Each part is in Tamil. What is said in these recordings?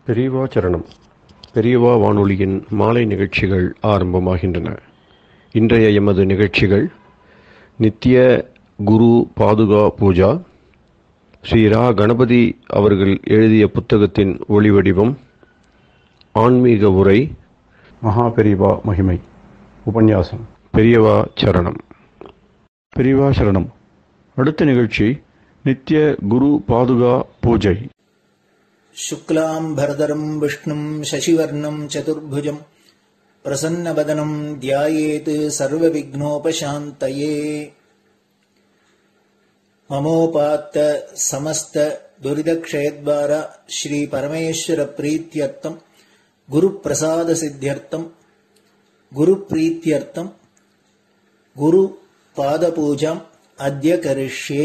பெரியவா சரணம் பெரியவா வானொலியின் மாலை நிகழ்ச்சிகள் ஆரம்பமாகின்றன இன்றைய எமது நிகழ்ச்சிகள் நித்திய குரு பாதுகா பூஜா ஸ்ரீ ரா கணபதி அவர்கள் எழுதிய புத்தகத்தின் ஒளிவடிவம் ஆன்மீக உரை மகா பெரியவா மகிமை உபன்யாசம் பெரியவா சரணம் பெரியவா சரணம் அடுத்த நிகழ்ச்சி நித்திய குரு பாதுகா பூஜை शुक्लाम्भरधरम् विष्णुम् शशिवर्णम् चतुर्भुजम् प्रसन्नवदनम् ध्यायेत् सर्वविघ्नोपशान्तये ममोपात्त समस्त दुरिदक्षयद्वार श्रीपरमेश्वरप्रीत्यर्थम् गुरुप्रसादसिद्ध्यर्थम् गुरुप्रीत्यर्थम् गुरुपादपूजाम् अद्य करिष्ये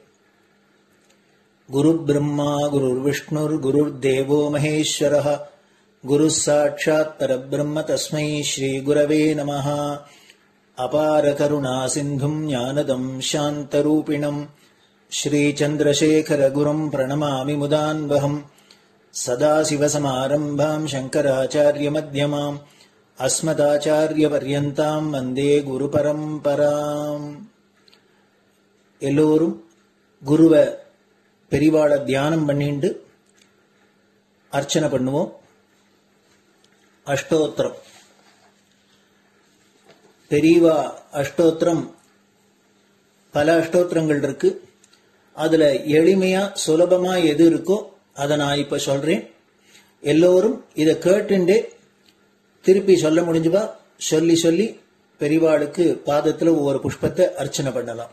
गुरुब्रह्मा गुरुर्विष्णुर्गुरुर्देवो महेश्वरः गुरुः साक्षात् परब्रह्म तस्मै श्रीगुरवे नमः अपारकरुणासिन्धुम् ज्ञानदम् शान्तरूपिणम् श्रीचन्द्रशेखरगुरुम् प्रणमामि मुदान्वहम् सदाशिवसमारम्भाम् शङ्कराचार्यमध्यमाम् अस्मदाचार्यपर्यन्ताम् वन्दे குருபரம்பராம் எல்லோரும் குருவை பெரிவாளை தியானம் பண்ணிண்டு அர்ச்சனை பண்ணுவோம் அஷ்டோத்திரம் பெரியவா அஷ்டோத்திரம் பல அஷ்டோத்திரங்கள் இருக்கு அதுல எளிமையா சுலபமா எது இருக்கோ அதை நான் இப்ப சொல்றேன் எல்லோரும் இதை கேட்டுண்டே திருப்பி சொல்ல முடிஞ்சுபா சொல்லி சொல்லி பெரிவாளுக்கு பாதத்துல ஒவ்வொரு புஷ்பத்தை அர்ச்சனை பண்ணலாம்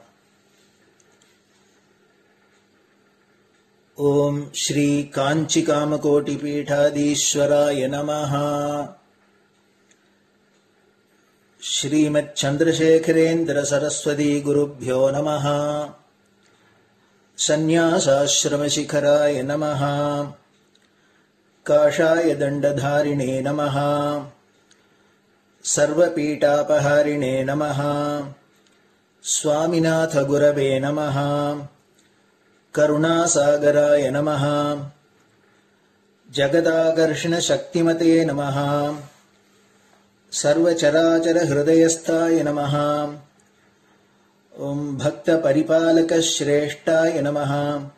ॐ श्रीकाञ्चिकामकोटिपीठाधीश्वराय नमः श्रीमच्छन्द्रशेखरेन्द्रसरस्वती नमः सन्न्यासाश्रमशिखराय नमः काषाय दण्डधारिणे नमः सर्वपीठापहारिणे नमः स्वामिनाथगुरवे नमः करुणासागराय नमः जगदाकर्षणशक्तिमते नमः सर्वचराचरहृदयस्थाय नमः ॐ भक्तपरिपालकश्रेष्ठाय नमः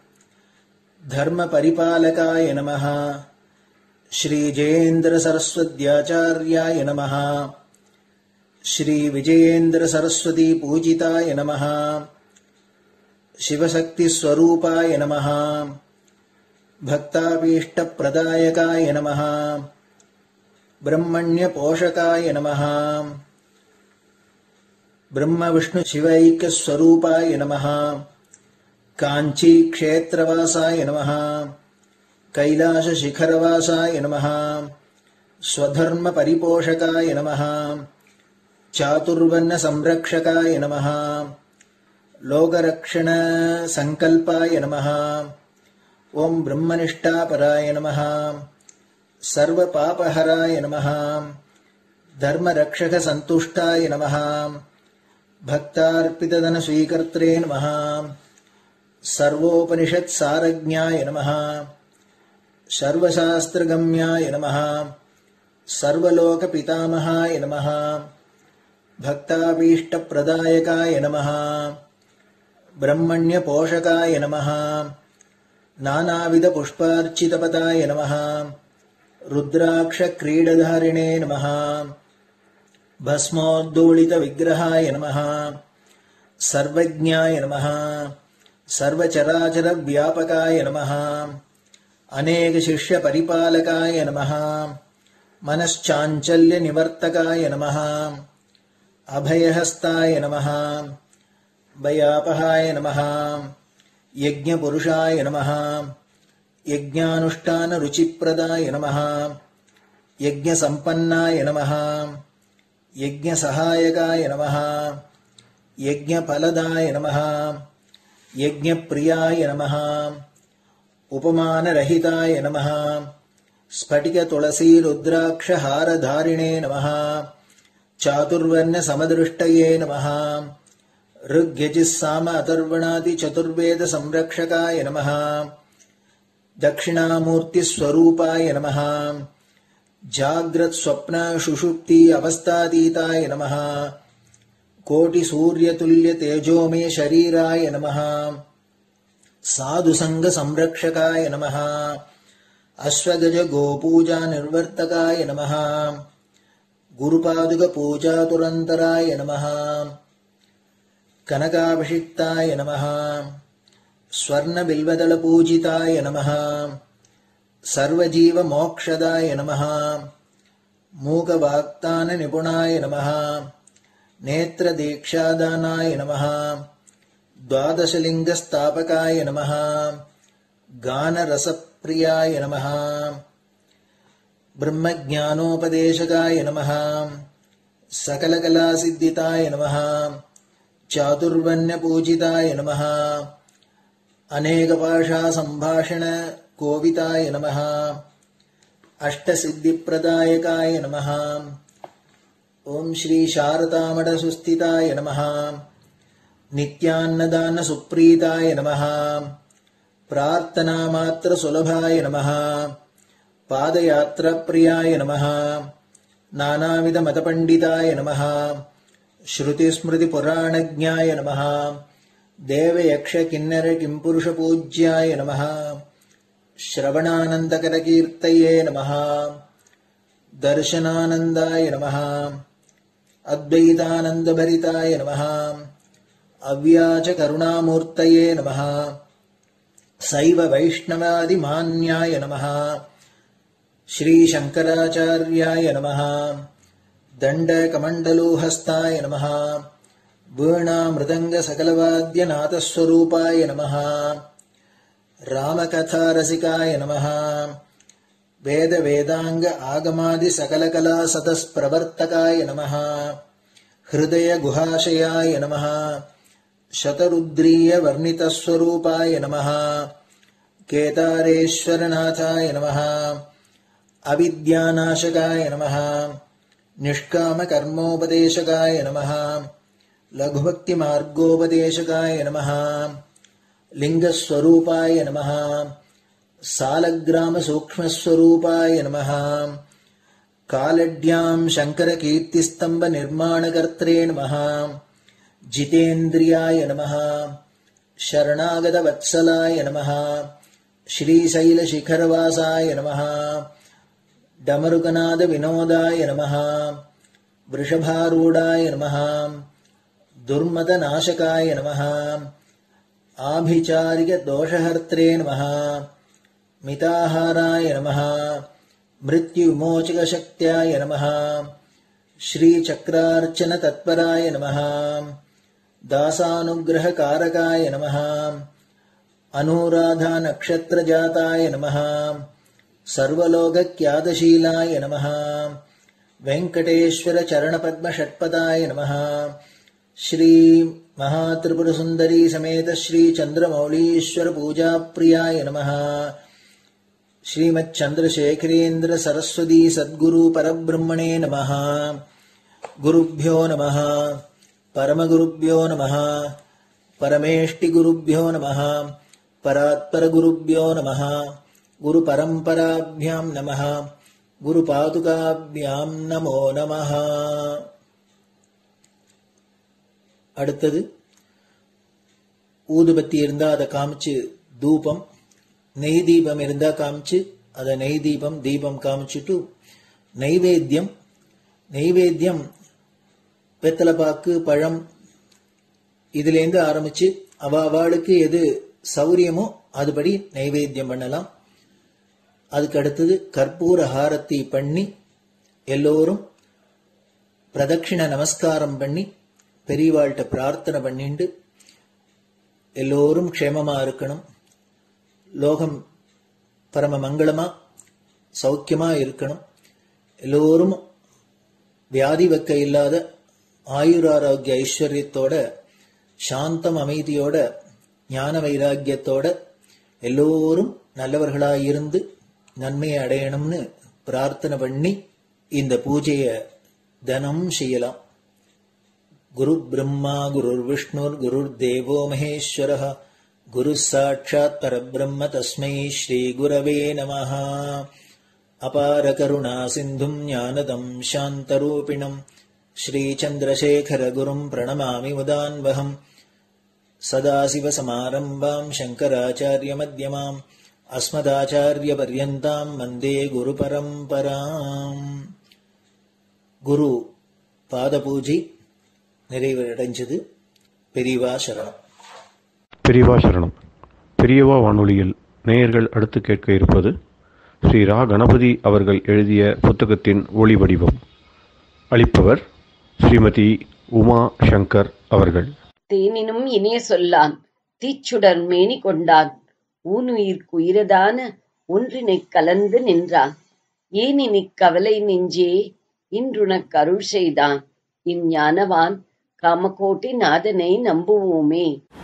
धर्मपरिपालकाय नमः श्रीजयेन्द्रसरस्वत्याचार्याय नमः श्रीविजयेन्द्रसरस्वतीपूजिताय नमः शिवशक्तिस्वरूपाय नमः भक्ताभीष्टप्रदायकाय नमः ब्रह्मण्यपोषकाय नमः ब्रह्मविष्णुशिवैक्यस्वरूपाय नमः काञ्चीक्षेत्रवासाय नमः कैलासशिखरवासाय नमः स्वधर्मपरिपोषकाय नमः चातुर्वर्णसंरक्षकाय नमः लोकरक्षणसङ्कल्पाय नमः ॐ ब्रह्मनिष्ठापराय नमः सर्वपापहराय नमः धर्मरक्षकसन्तुष्टाय नमः भक्तार्पितधनस्वीकर्त्रे नमः सर्वोपनिषत्सारज्ञाय नमः सर्वशास्त्रगम्याय नमः सर्वलोकपितामहाय नमः भक्ताभीष्टप्रदायकाय नमः ब्रह्मण्यपोषकाय नमः नानाविधपुष्पार्चितपदाय नमः रुद्राक्षक्रीडधारिणे नमः भस्मोद्दोलितविग्रहाय नमः सर्वज्ञाय नमः सर्वचराचरव्यापकाय नमः अनेकशिष्यपरिपालकाय नमः मनश्चाञ्चल्यनिवर्तकाय नमः अभयहस्ताय नमः भयापहाय नमः यज्ञपुरुषाय नमः यज्ञानुष्ठानरुचिप्रदाय नमः यज्ञसम्पन्नाय नमः यज्ञसहायकाय नमः यज्ञफलदाय नमः यज्ञप्रियाय नमः उपमानरहिताय नमः स्फटिकतुलसीरुद्राक्षहारधारिणे नमः चातुर्वर्णसमदृष्टये नमः ऋग्यजिस्साम अथर्वणादिचतुर्वेदसंरक्षकाय नमः दक्षिणामूर्तिस्वरूपाय नमः जाग्रत्स्वप्नशुषुप्ति अवस्थातीताय नमः कोटिसूर्यतुल्यतेजोमे शरीराय नमः साधुसङ्गसंरक्षकाय नमः अश्वगजगोपूजानिर्वर्तकाय नमः गुरुपादुकपूजातुरन्तराय नमः कनकाभिषिक्ताय नमः स्वर्णबिल्वदलपूजिताय नमः सर्वजीवमोक्षदाय नमः मूकवाक्ताननिपुणाय नमः नेत्रदीक्षादानाय नमः द्वादशलिङ्गस्थापकाय नमः गानरसप्रियाय नमः ब्रह्मज्ञानोपदेशकाय नमः सकलकलासिद्धिताय नमः चातुर्वण्यपूजिताय नमः अनेकभाषासम्भाषणकोविताय नमः अष्टसिद्धिप्रदायकाय नमः ॐ श्रीशारदामठसुस्थिताय नमः नित्यान्नदानसुप्रीताय नमः प्रार्थनामात्रसुलभाय नमः पादयात्राप्रियाय नमः नानाविधमतपण्डिताय नमः श्रुतिस्मृतिपुराणज्ञाय नमः देवयक्षकिन्नरकिम्पुरुषपूज्याय नमः श्रवणानन्दकरकीर्तये नमः दर्शनानन्दाय नमः अद्वैतानन्दभरिताय नमः अव्याचकरुणामूर्तये नमः सैव वैष्णवादिमान्याय नमः श्रीशङ्कराचार्याय नमः दण्डकमण्डलोहस्ताय नमः वीणामृदङ्गसकलवाद्यनाथस्वरूपाय नमः रामकथारसिकाय नमः वेदवेदाङ्ग आगमादिसकलकलासतस्प्रवर्तकाय नमः हृदयगुहाशयाय नमः शतरुद्रीयवर्णितस्वरूपाय नमः केदारेश्वरनाथाय नमः अविद्यानाशकाय नमः निष्कामकर्मोपदेशकाय नमः लघुभक्तिमार्गोपदेशकाय नमः लिङ्गस्वरूपाय नमः सालग्रामसूक्ष्मस्वरूपाय नमः कालड्याम् शङ्करकीर्तिस्तम्भनिर्माणकर्त्रे नमः जितेन्द्रियाय नमः शरणागतवत्सलाय नमः श्रीशैलशिखरवासाय नमः डमरुकनादविनोदाय नमः वृषभारूढाय नमः दुर्मदनाशकाय नमः आभिचारिकदोषहर्त्रे नमः मिताहाराय नमः मृत्युविमोचकशक्त्याय नमः श्रीचक्रार्चनतत्पराय नमः दासानुग्रहकारकाय नमः अनुराधानक्षत्रजाताय नमः सर्वलोकक्यादशीलाय नमः वेङ्कटेश्वरचरणपद्मषट्पदाय नमः श्रीमहात्रिपुरसुन्दरी समेत श्रीचन्द्रमौलीश्वरपूजाप्रियाय नमः श्रीमच्चन्द्रशेखरेन्द्र सरस्वती सद्गुरु परब्रह्मणे नमः गुरुभ्यो नमः परमगुरुभ्यो नमः परमेष्टिगुरुभ्यो नमः परात्परगुरुभ्यो नमः गुरुपरम्पराभ्यां नमः குருபாதுகாபியாம் நமோ நமः அடுத்தது ஊதுபத்தி இருந்தா அதை காமிச்சு தூபம் நெய் தீபம் இருந்தா காமிச்சு அதை நெய் தீபம் தீபம் காமிச்சுட்டு நைவேத்தியம் நைவேத்தியம் வெத்தலைப்பாக்கு பழம் இதுலேருந்து ஆரம்பிச்சு அவ அவளுக்கு எது சௌரியமோ அதுபடி நைவேத்தியம் பண்ணலாம் அதுக்கு அடுத்தது கற்பூர ஹாரத்தி பண்ணி எல்லோரும் பிரதட்சிண நமஸ்காரம் பண்ணி பெரியவாள்கிட்ட பிரார்த்தனை பண்ணிண்டு எல்லோரும் க்ஷேமமா இருக்கணும் லோகம் பரம மங்களமா சௌக்கியமா இருக்கணும் எல்லோரும் வியாதி வெக்க இல்லாத ஆயுராரோக்கிய ஐஸ்வர்யத்தோட சாந்தம் அமைதியோட ஞான வைராக்கியத்தோட எல்லோரும் நல்லவர்களாய் இருந்து நன்மையை அடையணும்னு பிரார்த்தனை பண்ணி இந்த பூஜைய தினம் செய்யலாம் குரு பிரம்மா குருர் விஷ்ணுர் குருர் தேவோ மகேஸ்வர गुरुः साक्षात् परब्रह्म तस्मै श्रीगुरवे नमः अपारकरुणासिन्धुम् ज्ञानदम् शान्तरूपिणम् श्रीचन्द्रशेखरगुरुम् प्रणमामि मुदान्वहम् सदाशिवसमारम्भाम् शङ्कराचार्यमध्यमाम् अस्मदाचार्यपर्यन्ताम् वन्दे गुरुपरम्पराम् குரு பாதபூஜை நிறைவடைஞ்சது பெரியவா சரணம் பெரியவா சரணம் பெரியவா வானொலியில் நேயர்கள் அடுத்து கேட்க இருப்பது ஸ்ரீ ரா கணபதி அவர்கள் எழுதிய புத்தகத்தின் ஒளி வடிவம் அளிப்பவர் ஸ்ரீமதி உமா சங்கர் அவர்கள் தேனினும் இனிய சொல்லான் தீச்சுடர் மேனி கொண்டான் ஊனுயிர்க்கு உயிரதான ஒன்றினைக் கலந்து நின்றான் ஏனினிக் கவலை நெஞ்சே இன்றுனக் அருள் செய்தான் இஞ்ஞானவான் காமகோட்டி நாதனை நம்புவோமே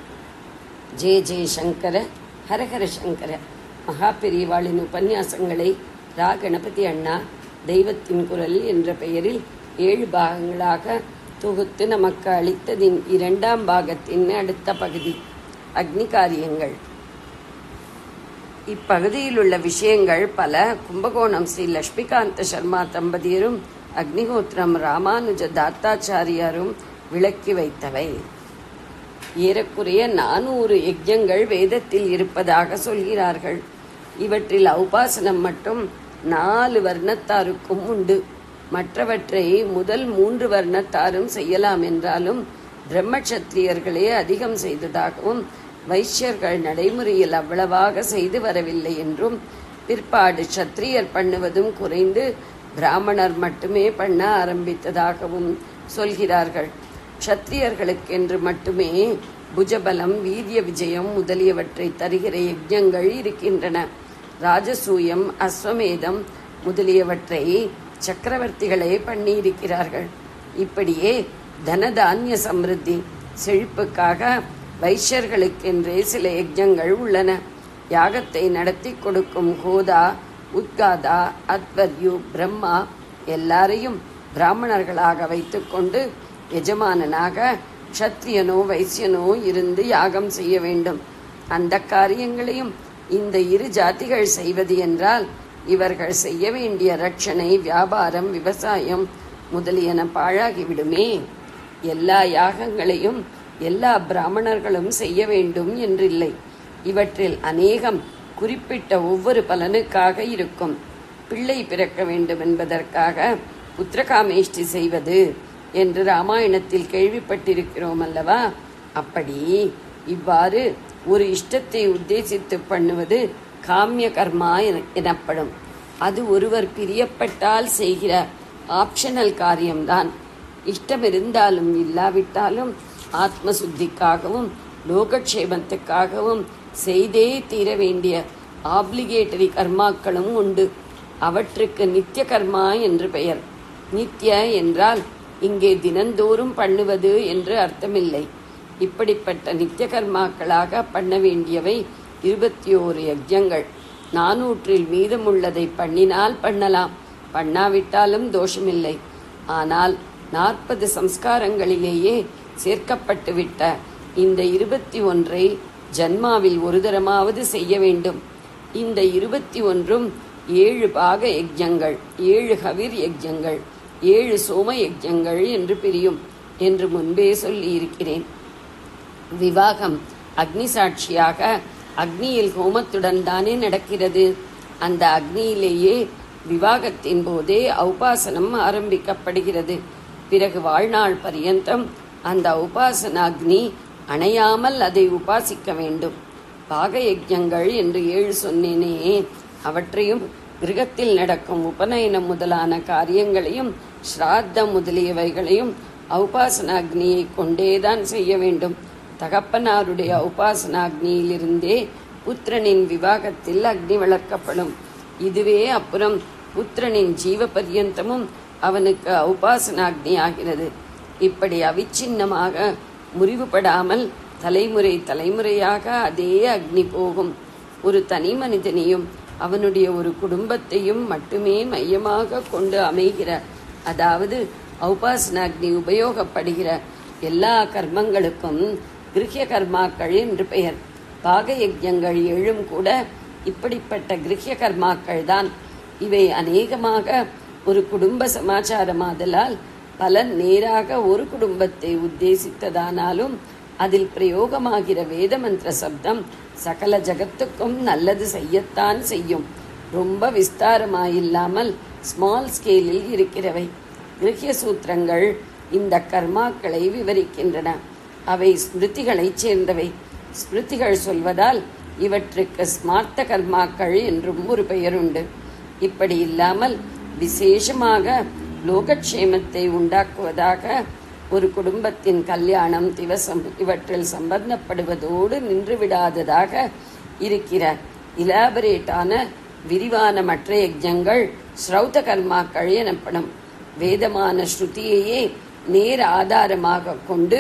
ஜெய ஜெய சங்கர ஹரஹர சங்கர மகா பெரியவாளின் உபன்யாசங்களை ரா கணபதி அண்ணா தெய்வத்தின் குரல் என்ற பெயரில் ஏழு பாகங்களாக தொகுத்து நமக்கு அளித்ததின் இரண்டாம் பாகத்தின் அடுத்த பகுதி அக்னி காரியங்கள் இப்பகுதியில் உள்ள விஷயங்கள் பல கும்பகோணம் ஸ்ரீ லட்சுமிகாந்த சர்மா தம்பதியரும் அக்னிஹோத்திரம் ராமானுஜ தாத்தாச்சாரியாரும் விளக்கி வைத்தவை ஏறக்குறைய நானூறு யஜ்யங்கள் வேதத்தில் இருப்பதாக சொல்கிறார்கள் இவற்றில் ஔபாசனம் மட்டும் நாலு வர்ணத்தாருக்கும் உண்டு மற்றவற்றை முதல் மூன்று வர்ணத்தாரும் செய்யலாம் என்றாலும் பிரம்மட்சத்திரியர்களே அதிகம் செய்ததாகவும் வைஷ்யர்கள் நடைமுறையில் அவ்வளவாக செய்து வரவில்லை என்றும் பிற்பாடு சத்திரியர் பண்ணுவதும் குறைந்து பிராமணர் மட்டுமே பண்ண ஆரம்பித்ததாகவும் சொல்கிறார்கள் க்ஷத்திரியர்களுக்கென்று மட்டுமே புஜபலம் வீரிய விஜயம் முதலியவற்றை தருகிற யஜ்ஞங்கள் இருக்கின்றன ராஜசூயம் அஸ்வமேதம் முதலியவற்றை சக்கரவர்த்திகளே பண்ணியிருக்கிறார்கள் இப்படியே தனதானிய சமிருத்தி செழிப்புக்காக வைஷ்யர்களுக்கென்றே சில யஜ்ஞங்கள் உள்ளன யாகத்தை நடத்தி கொடுக்கும் ஹோதா உத்காதா அத்வர்யு பிரம்மா எல்லாரையும் பிராமணர்களாக வைத்துக்கொண்டு எஜமானனாக க்ஷத்ரியனோ வைசியனோ இருந்து யாகம் செய்ய வேண்டும் அந்த காரியங்களையும் இந்த இரு ஜாதிகள் செய்வது என்றால் இவர்கள் செய்ய வேண்டிய ரட்சணை வியாபாரம் விவசாயம் முதலியன பாழாகிவிடுமே எல்லா யாகங்களையும் எல்லா பிராமணர்களும் செய்ய வேண்டும் என்றில்லை இவற்றில் அநேகம் குறிப்பிட்ட ஒவ்வொரு பலனுக்காக இருக்கும் பிள்ளை பிறக்க வேண்டும் என்பதற்காக புத்திரகாமேஷ்டி செய்வது என்று ராமாயணத்தில் கேள்விப்பட்டிருக்கிறோம் அல்லவா அப்படி இவ்வாறு ஒரு இஷ்டத்தை உத்தேசித்து பண்ணுவது காமிய கர்மா என- எனப்படும் அது ஒருவர் பிரியப்பட்டால் செய்கிற ஆப்ஷனல் காரியம்தான் இஷ்டம் இருந்தாலும் இல்லாவிட்டாலும் ஆத்ம சுத்திக்காகவும் லோகக்ஷேமத்துக்காகவும் செய்தே தீர வேண்டிய ஆப்ளிகேட்டரி கர்மாக்களும் உண்டு அவற்றுக்கு நித்திய கர்மா என்று பெயர் நித்திய என்றால் இங்கே தினந்தோறும் பண்ணுவது என்று அர்த்தமில்லை இப்படிப்பட்ட நித்திய கர்மாக்களாக பண்ண வேண்டியவை இருபத்தி ஓரு யஜ்யங்கள் நானூற்றில் மீதமுள்ளதை பண்ணினால் பண்ணலாம் பண்ணாவிட்டாலும் தோஷமில்லை ஆனால் நாற்பது சம்ஸ்காரங்களிலேயே சேர்க்கப்பட்டு விட்ட இந்த இருபத்தி ஒன்றை ஜன்மாவில் ஒரு தரமாவது செய்ய வேண்டும் இந்த இருபத்தி ஒன்றும் ஏழு பாக யஜ்யங்கள் ஏழு ஹவிர் யஜ்யங்கள் ஏழு சோம யஜ்யங்கள் என்று பிரியும் என்று முன்பே சொல்லி இருக்கிறேன் விவாகம் அக்னி சாட்சியாக அக்னியில் ஹோமத்துடன் தானே நடக்கிறது அந்த அக்னியிலேயே விவாகத்தின் போதே ஔபாசனம் ஆரம்பிக்கப்படுகிறது பிறகு வாழ்நாள் பரியந்தம் அந்த உபாசன அக்னி அணையாமல் அதை உபாசிக்க வேண்டும் பாக யஜ்ஞங்கள் என்று ஏழு சொன்னேனே அவற்றையும் கிரகத்தில் நடக்கும் உபநயனம் முதலான காரியங்களையும் ஸ்ராத்தம் முதலியவைகளையும் ஔபாசனாக்னியை கொண்டேதான் செய்ய வேண்டும் தகப்பனாருடைய உபாசனாக்னியிலிருந்தே புத்திரனின் விவாகத்தில் அக்னி வளர்க்கப்படும் இதுவே அப்புறம் புத்திரனின் ஜீவ பர்யந்தமும் அவனுக்கு உபாசனாக்னி ஆகிறது இப்படி அவிச்சின்னமாக முறிவுபடாமல் தலைமுறை தலைமுறையாக அதே அக்னி போகும் ஒரு தனி மனிதனையும் அவனுடைய ஒரு குடும்பத்தையும் மட்டுமே மையமாக கொண்டு அமைகிற அதாவது ஔபாசனாக்னி உபயோகப்படுகிற எல்லா கர்மங்களுக்கும் கிருஹ்ய கர்மாக்கள் என்று பெயர் பாக யஜ்ஞங்கள் ஏழும் கூட இப்படிப்பட்ட கிரகிய கர்மாக்கள் தான் இவை அநேகமாக ஒரு குடும்ப சமாச்சாரமாதலால் பலன் நேராக ஒரு குடும்பத்தை உத்தேசித்ததானாலும் அதில் பிரயோகமாகிற வேத மந்திர சப்தம் சகல ஜகத்துக்கும் நல்லது செய்யத்தான் செய்யும் ரொம்ப விஸ்தாரமாயில்லாமல் ஸ்மால் ஸ்கேலில் இருக்கிறவை கிரகிய சூத்திரங்கள் இந்த கர்மாக்களை விவரிக்கின்றன அவை ஸ்மிருதிகளைச் சேர்ந்தவை ஸ்மிருதிகள் சொல்வதால் இவற்றுக்கு ஸ்மார்த்த கர்மாக்கள் என்றும் ஒரு பெயருண்டு இப்படி இல்லாமல் விசேஷமாக லோகக்ஷேமத்தை உண்டாக்குவதாக ஒரு குடும்பத்தின் கல்யாணம் திவசம் இவற்றில் சம்பந்தப்படுவதோடு நின்றுவிடாததாக இருக்கிற இலாபரேட்டான விரிவான மற்ற யஜ்ஞங்கள் ஸ்ரௌத கர்மாக்கள் எனப்படும் வேதமான ஸ்ருதியையே நேர் ஆதாரமாக கொண்டு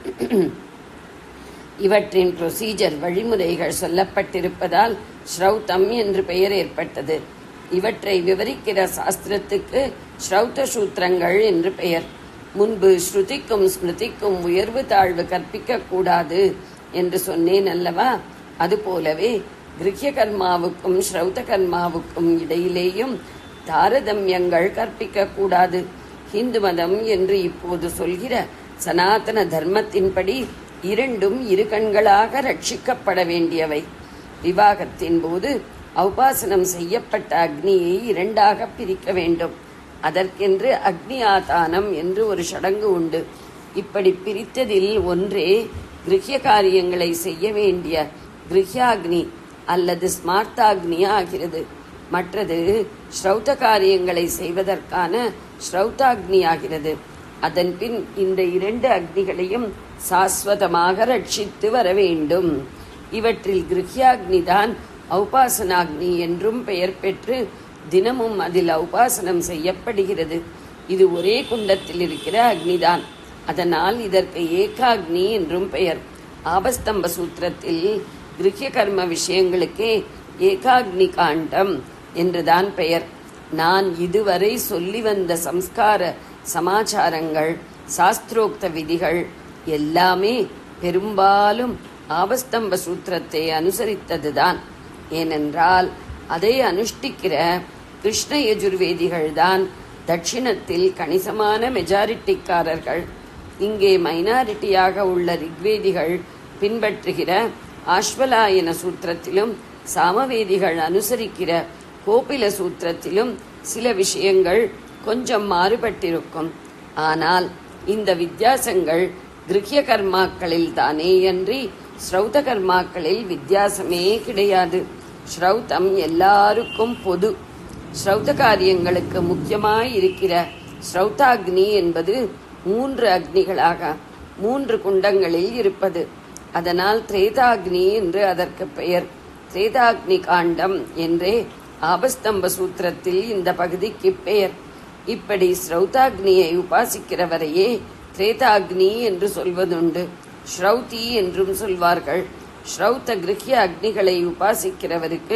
இவற்றின் ப்ரொசீஜர் வழிமுறைகள் சொல்லப்பட்டிருப்பதால் ஸ்ரௌதம் என்று பெயர் ஏற்பட்டது இவற்றை விவரிக்கிற சாஸ்திரத்துக்கு ஸ்ரௌத சூத்திரங்கள் என்று பெயர் முன்பு ஸ்ருதிக்கும் ஸ்மிருதிக்கும் உயர்வு தாழ்வு கற்பிக்க கூடாது என்று சொன்னேன் அல்லவா அதுபோலவே கிரகிய கர்மாவுக்கும் ஸ்ரௌத கர்மாவுக்கும் இடையிலேயும் தாரதமியங்கள் கற்பிக்க கூடாது ஹிந்து மதம் என்று இப்போது சொல்கிற சனாதன தர்மத்தின்படி இரண்டும் இரு கண்களாக ரட்சிக்கப்பட வேண்டியவை விவாகத்தின் போது உபாசனம் செய்யப்பட்ட அக்னியை இரண்டாக பிரிக்க வேண்டும் அதற்கென்று அக்னி ஆதானம் என்று ஒரு சடங்கு உண்டு இப்படி பிரித்ததில் ஒன்றே கிரகிய காரியங்களை செய்ய வேண்டிய கிரகியாக்னி அல்லது ஸ்மார்த்தாக்னி ஆகிறது மற்றது ஸ்ரௌத காரியங்களை செய்வதற்கான ஸ்ரௌதாக்னி ஆகிறது அதன் பின் இந்த இரண்டு அக்னிகளையும் சாஸ்வதமாக ரட்சித்து வர வேண்டும் இவற்றில் கிரகியாக்னி தான் ஔபாசனாக்னி என்றும் பெயர் பெற்று தினமும் அதில் உபாசனம் செய்யப்படுகிறது இது ஒரே குண்டத்தில் இருக்கிற அக்னிதான் அதனால் இதற்கு ஏகாக்னி என்றும் பெயர் ஆபஸ்தம்ப சூத்திரத்தில் கிரகிய கர்ம விஷயங்களுக்கே ஏகாக்னி காண்டம் என்றுதான் பெயர் நான் இதுவரை சொல்லி வந்த சம்ஸ்கார சமாச்சாரங்கள் சாஸ்திரோக்த விதிகள் எல்லாமே பெரும்பாலும் ஆபஸ்தம்ப சூத்திரத்தை அனுசரித்ததுதான் ஏனென்றால் அதை அனுஷ்டிக்கிற கிருஷ்ண யஜுர்வேதிகள் தான் தட்சிணத்தில் கணிசமான மெஜாரிட்டிக்காரர்கள் இங்கே மைனாரிட்டியாக உள்ள ரிக்வேதிகள் பின்பற்றுகிற ஆஸ்வலாயன சூத்திரத்திலும் சாமவேதிகள் அனுசரிக்கிற கோபில சூத்திரத்திலும் சில விஷயங்கள் கொஞ்சம் மாறுபட்டிருக்கும் ஆனால் இந்த வித்தியாசங்கள் கிரகிய கர்மாக்களில் தானே அன்றி ஸ்ரௌத கர்மாக்களில் வித்தியாசமே கிடையாது ஸ்ரௌதம் எல்லாருக்கும் பொது ஸ்ரௌத காரியங்களுக்கு முக்கியமாய் இருக்கிற ஸ்ரௌதாக்னி என்பது மூன்று அக்னிகளாக மூன்று குண்டங்களில் இருப்பது அதனால் திரேதாக்னி என்று அதற்கு பெயர் திரேதாக்னி காண்டம் என்றே ஆபஸ்தம்ப சூத்திரத்தில் இந்த பகுதிக்கு பெயர் இப்படி ஸ்ரௌதாக்னியை உபாசிக்கிறவரையே திரேதாக்னி என்று சொல்வதுண்டு ஸ்ரௌதி என்றும் சொல்வார்கள் ஸ்ரௌத கிரகிய அக்னிகளை உபாசிக்கிறவருக்கு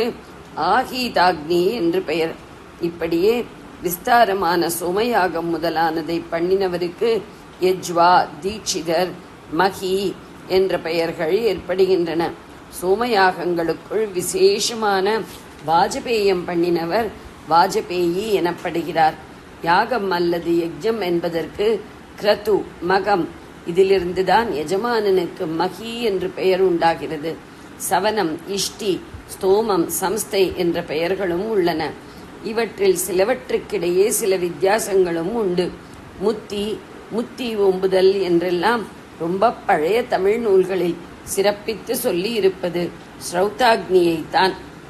ஆகீதாக்னி என்று பெயர் இப்படியே விஸ்தாரமான சோமயாகம் முதலானதை பண்ணினவருக்கு யஜ்வா தீட்சிதர் மகி என்ற பெயர்கள் ஏற்படுகின்றன சோமயாகங்களுக்குள் விசேஷமான வாஜபேயம் பண்ணினவர் வாஜபேயி எனப்படுகிறார் யாகம் அல்லது யஜ்ஞம் என்பதற்கு கிரது மகம் இதிலிருந்துதான் எஜமானனுக்கு மகி என்று பெயர் உண்டாகிறது சவனம் இஷ்டி ஸ்தோமம் சம்ஸ்தை என்ற பெயர்களும் உள்ளன இவற்றில் சிலவற்றுக்கிடையே சில வித்தியாசங்களும் உண்டு முத்தி முத்தி ஒம்புதல் என்றெல்லாம் ரொம்ப பழைய தமிழ் நூல்களில் சிறப்பித்து சொல்லி இருப்பது ஸ்ரௌதாக்னியைத்தான்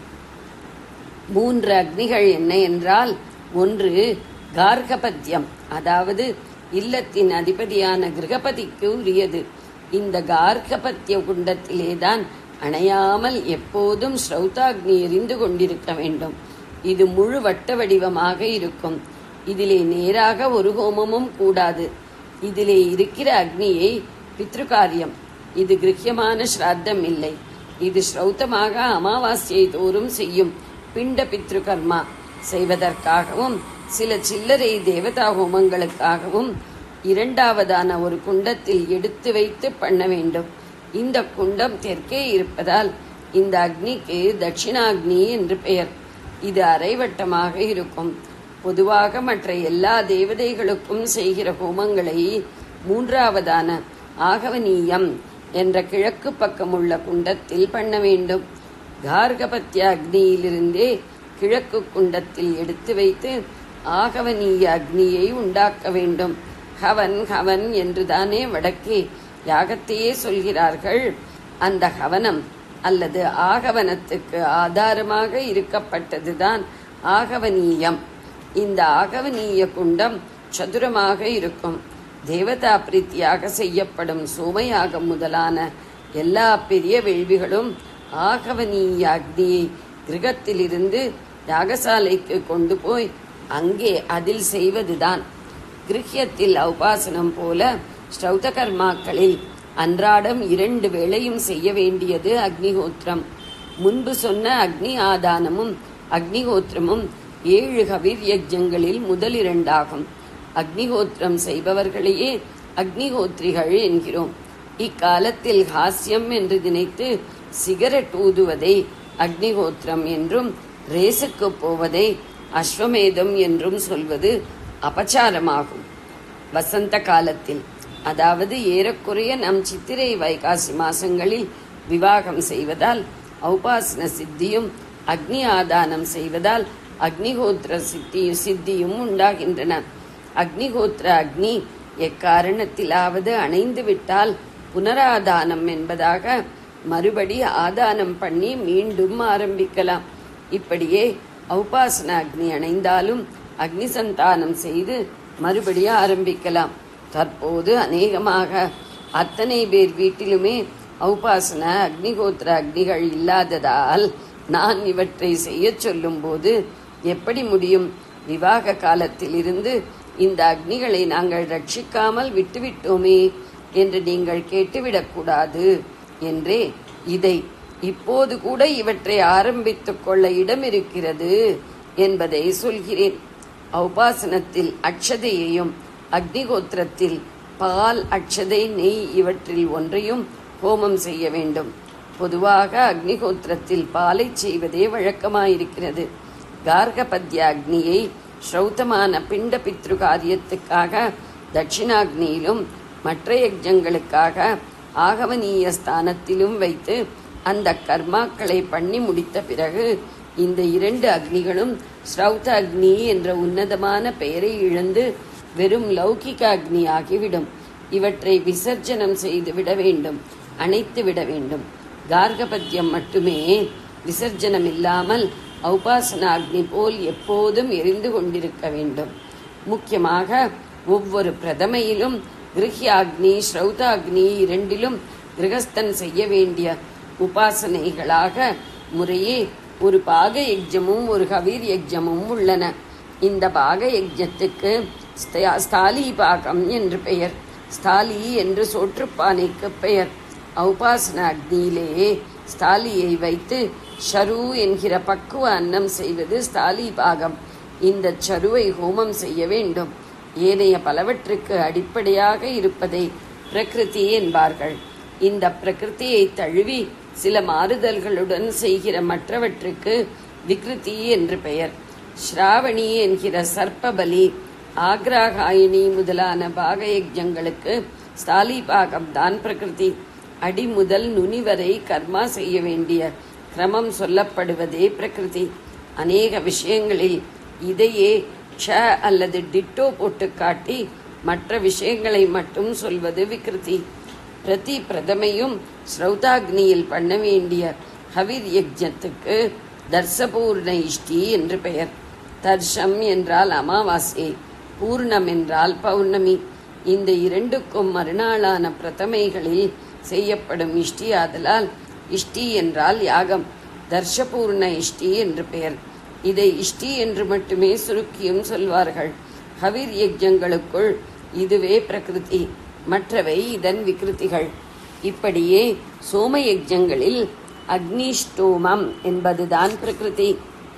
மூன்று அக்னிகள் என்ன என்றால் ஒன்று கார்கபத்தியம் அதாவது இல்லத்தின் அதிபதியான கிரகபதிக்கு உரியது இந்த கார்கபத்திய குண்டத்திலேதான் அணையாமல் எப்போதும் ஸ்ரௌதாக்னி எரிந்து கொண்டிருக்க வேண்டும் இது முழு வட்ட வடிவமாக இருக்கும் இதிலே நேராக ஒரு ஹோமமும் கூடாது இதிலே இருக்கிற அக்னியை பித்ருகாரியம் இது கிரகியமான ஸ்ராத்தம் இல்லை இது ஸ்ரௌத்தமாக அமாவாஸ்யை தோறும் செய்யும் பிண்ட பித்ருகர்மா செய்வதற்காகவும் சில சில்லறை தேவதா ஹோமங்களுக்காகவும் இரண்டாவதான ஒரு குண்டத்தில் எடுத்து வைத்து பண்ண வேண்டும் இந்த குண்டம் தெற்கே இருப்பதால் இந்த அக்னிக்கு தட்சிணாக்னி என்று பெயர் இது அரைவட்டமாக இருக்கும் பொதுவாக மற்ற எல்லா தேவதைகளுக்கும் செய்கிற ஹோமங்களை மூன்றாவதான ஆகவனீயம் என்ற கிழக்கு பக்கமுள்ள குண்டத்தில் பண்ண வேண்டும் கார்கபத்திய அக்னியிலிருந்தே கிழக்கு குண்டத்தில் எடுத்து வைத்து ஆகவனீய அக்னியை உண்டாக்க வேண்டும் ஹவன் ஹவன் என்றுதானே வடக்கே யாகத்தையே சொல்கிறார்கள் அந்த ஹவனம் அல்லது ஆகவனத்துக்கு ஆதாரமாக இருக்கப்பட்டதுதான் ஆகவனீயம் இந்த ஆகவனீய குண்டம் சதுரமாக இருக்கும் தேவதா பிரீத்தியாக செய்யப்படும் சோமயாகம் முதலான எல்லா பெரிய வேள்விகளும் ஆகவனீய அக்னியை கிரகத்திலிருந்து யாகசாலைக்கு கொண்டு போய் அங்கே அதில் செய்வதுதான் கிரகியத்தில் உபாசனம் போல ஸ்ரௌத கர்மாக்களில் அன்றாடம் இரண்டு வேளையும் செய்ய வேண்டியது அக்னிஹோத்திரம் முன்பு சொன்ன அக்னி ஆதானமும் அக்னிஹோத்திரமும் ஏழு கவிர் யஜ்ஞங்களில் முதல் இரண்டாகும் அக்னிஹோத்திரம் செய்பவர்களையே அக்னிஹோத்ரிகள் என்கிறோம் இக்காலத்தில் ஹாஸ்யம் என்று நினைத்து சிகரெட் ஊதுவதை அக்னிஹோத்திரம் என்றும் ரேசுக்கு போவதை அஸ்வமேதம் என்றும் சொல்வது அபச்சாரமாகும் வசந்த காலத்தில் அதாவது ஏறக்குறைய நம் சித்திரை வைகாசி மாசங்களில் விவாகம் செய்வதால் ஔபாசன சித்தியும் அக்னி ஆதானம் செய்வதால் அக்னிஹோத்திர சித்தியும் சித்தியும் உண்டாகின்றன அக்னிஹோத்திர அக்னி எக்காரணத்திலாவது அணைந்து விட்டால் புனராதானம் என்பதாக மறுபடி ஆதானம் பண்ணி மீண்டும் ஆரம்பிக்கலாம் இப்படியே ஔபாசன அக்னி அணைந்தாலும் அக்னி சந்தானம் செய்து மறுபடி ஆரம்பிக்கலாம் தற்போது அநேகமாக அத்தனை பேர் வீட்டிலுமே ஔபாசன அக்னிகோத்திர அக்னிகள் இல்லாததால் நான் இவற்றை செய்யச் சொல்லும்போது எப்படி முடியும் விவாக காலத்தில் இருந்து இந்த அக்னிகளை நாங்கள் ரட்சிக்காமல் விட்டுவிட்டோமே என்று நீங்கள் கேட்டுவிடக்கூடாது என்றே இதை இப்போது கூட இவற்றை ஆரம்பித்துக் கொள்ள இடம் இருக்கிறது என்பதை சொல்கிறேன் ஔபாசனத்தில் அக்ஷதையையும் அக்னிகோத்திரத்தில் பால் அக்ஷதை நெய் இவற்றில் ஒன்றையும் ஹோமம் செய்ய வேண்டும் பொதுவாக அக்னிகோத்திரத்தில் பாலை செய்வதே வழக்கமாயிருக்கிறது கார்கபத்ய அக்னியை ஸ்ரௌத்தமான பிண்ட பித்ரு காரியத்துக்காக தட்சிணாக்னியிலும் மற்ற யஜ்ஞங்களுக்காக ஆகவனீய ஸ்தானத்திலும் வைத்து அந்த கர்மாக்களை பண்ணி முடித்த பிறகு இந்த இரண்டு அக்னிகளும் ஸ்ரௌத அக்னி என்ற உன்னதமான பெயரை இழந்து வெறும் லௌகிக அக்னி ஆகிவிடும் இவற்றை விசர்ஜனம் செய்து விட வேண்டும் அணைத்து விட வேண்டும் கார்கபத்தியம் மட்டுமே விசர்ஜனம் இல்லாமல் ஔபாசன அக்னி போல் எப்போதும் எரிந்து கொண்டிருக்க வேண்டும் முக்கியமாக ஒவ்வொரு பிரதமையிலும் கிரகியாக்னி ஸ்ரௌதாக்னி இரண்டிலும் கிரகஸ்தன் செய்ய வேண்டிய உபாசனைகளாக முறையே ஒரு பாக யஜ்ஜமும் ஒரு கவீர் யஜ்ஜமும் உள்ளன இந்த பாக யஜ்ஞத்துக்கு ஸ்த- ஸ்தாலி பாகம் என்று பெயர் ஸ்தாலி என்று சோற்றுப்பானைக்கு பெயர் ஔபாசன அக்னியிலே ஸ்தாலியை வைத்து ஷரு என்கிற பக்குவ அன்னம் செய்வது ஸ்தாலி பாகம் இந்த சருவை ஹோமம் செய்ய வேண்டும் ஏனைய பலவற்றுக்கு அடிப்படையாக இருப்பதை பிரகிருதி என்பார்கள் இந்த பிரகிருதியை தழுவி சில மாறுதல்களுடன் செய்கிற மற்றவற்றுக்கு விக்ருதி என்று பெயர் ஸ்ராவணி என்கிற சர்ப்பபலி ஆக்ராகாயினி முதலான பாகயஜங்களுக்கு ஸ்தாலி பாகம் தான் பிரகிருதி அடி முதல் நுனி வரை கர்மா செய்ய வேண்டிய கிரமம் சொல்லப்படுவதே பிரகிருதி அநேக விஷயங்களில் இதையே க்ஷ அல்லது டிட்டோ போட்டு காட்டி மற்ற விஷயங்களை மட்டும் சொல்வது விக்ருதி பிரதி பிரதமையும் ஸ்ரௌதாக்னியில் பண்ண வேண்டிய ஹவிர் யஜ்ஞத்துக்கு தர்சபூர்ண இஷ்டி என்று பெயர் தர்ஷம் என்றால் அமாவாசை பூர்ணம் என்றால் பௌர்ணமி இந்த இரண்டுக்கும் மறுநாளான பிரதமைகளில் செய்யப்படும் இஷ்டி ஆதலால் இஷ்டி என்றால் யாகம் தர்ஷபூர்ண இஷ்டி என்று பெயர் இதை இஷ்டி என்று மட்டுமே சுருக்கியும் சொல்வார்கள் ஹவிர் யஜ்ஞங்களுக்குள் இதுவே பிரகிருதி மற்றவை இதன் விகிருதிகள் இப்படியே சோம யஜ்ஞங்களில் அக்னிஷ்டோமம் என்பதுதான் பிரகிருதி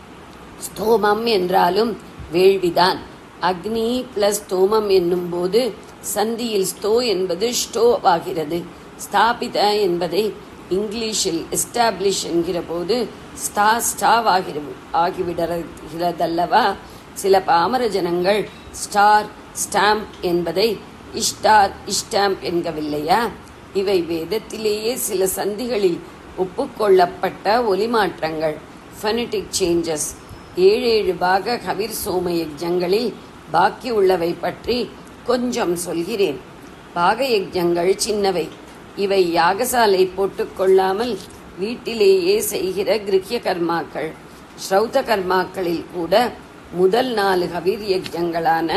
ஸ்தோமம் என்றாலும் வேள்விதான் அக்னி பிளஸ் ஸ்தோமம் என்னும் போது சந்தியில் ஸ்தோ என்பது ஸ்டோ ஆகிறது ஸ்தாபித என்பதை இங்கிலீஷில் எஸ்டாப்ளிஷ் என்கிற போது ஸ்டா ஸ்டாவ் ஆகிற ஆகிவிடுகிறதல்லவா சில பாமர ஜனங்கள் ஸ்டார் ஸ்டாம்ப் என்பதை இஷ்டார் இஷ்டாம்ப் என்கவில்லையா இவை வேதத்திலேயே சில சந்திகளில் ஒப்புக்கொள்ளப்பட்ட ஒலிமாற்றங்கள் ஃபனட்டிக் சேஞ்சஸ் ஏழேழு பாக கவிர் சோம யஜ்ஞங்களில் பாக்கி உள்ளவை பற்றி கொஞ்சம் சொல்கிறேன் பாக யஜ்ஞங்கள் சின்னவை இவை யாகசாலை போட்டுக்கொள்ளாமல் வீட்டிலேயே செய்கிற கிருஹ்ய கர்மாக்கள் ஸ்ரௌத கர்மாக்களில் கூட முதல் நாலு கவிர் யஜ்ஞங்களான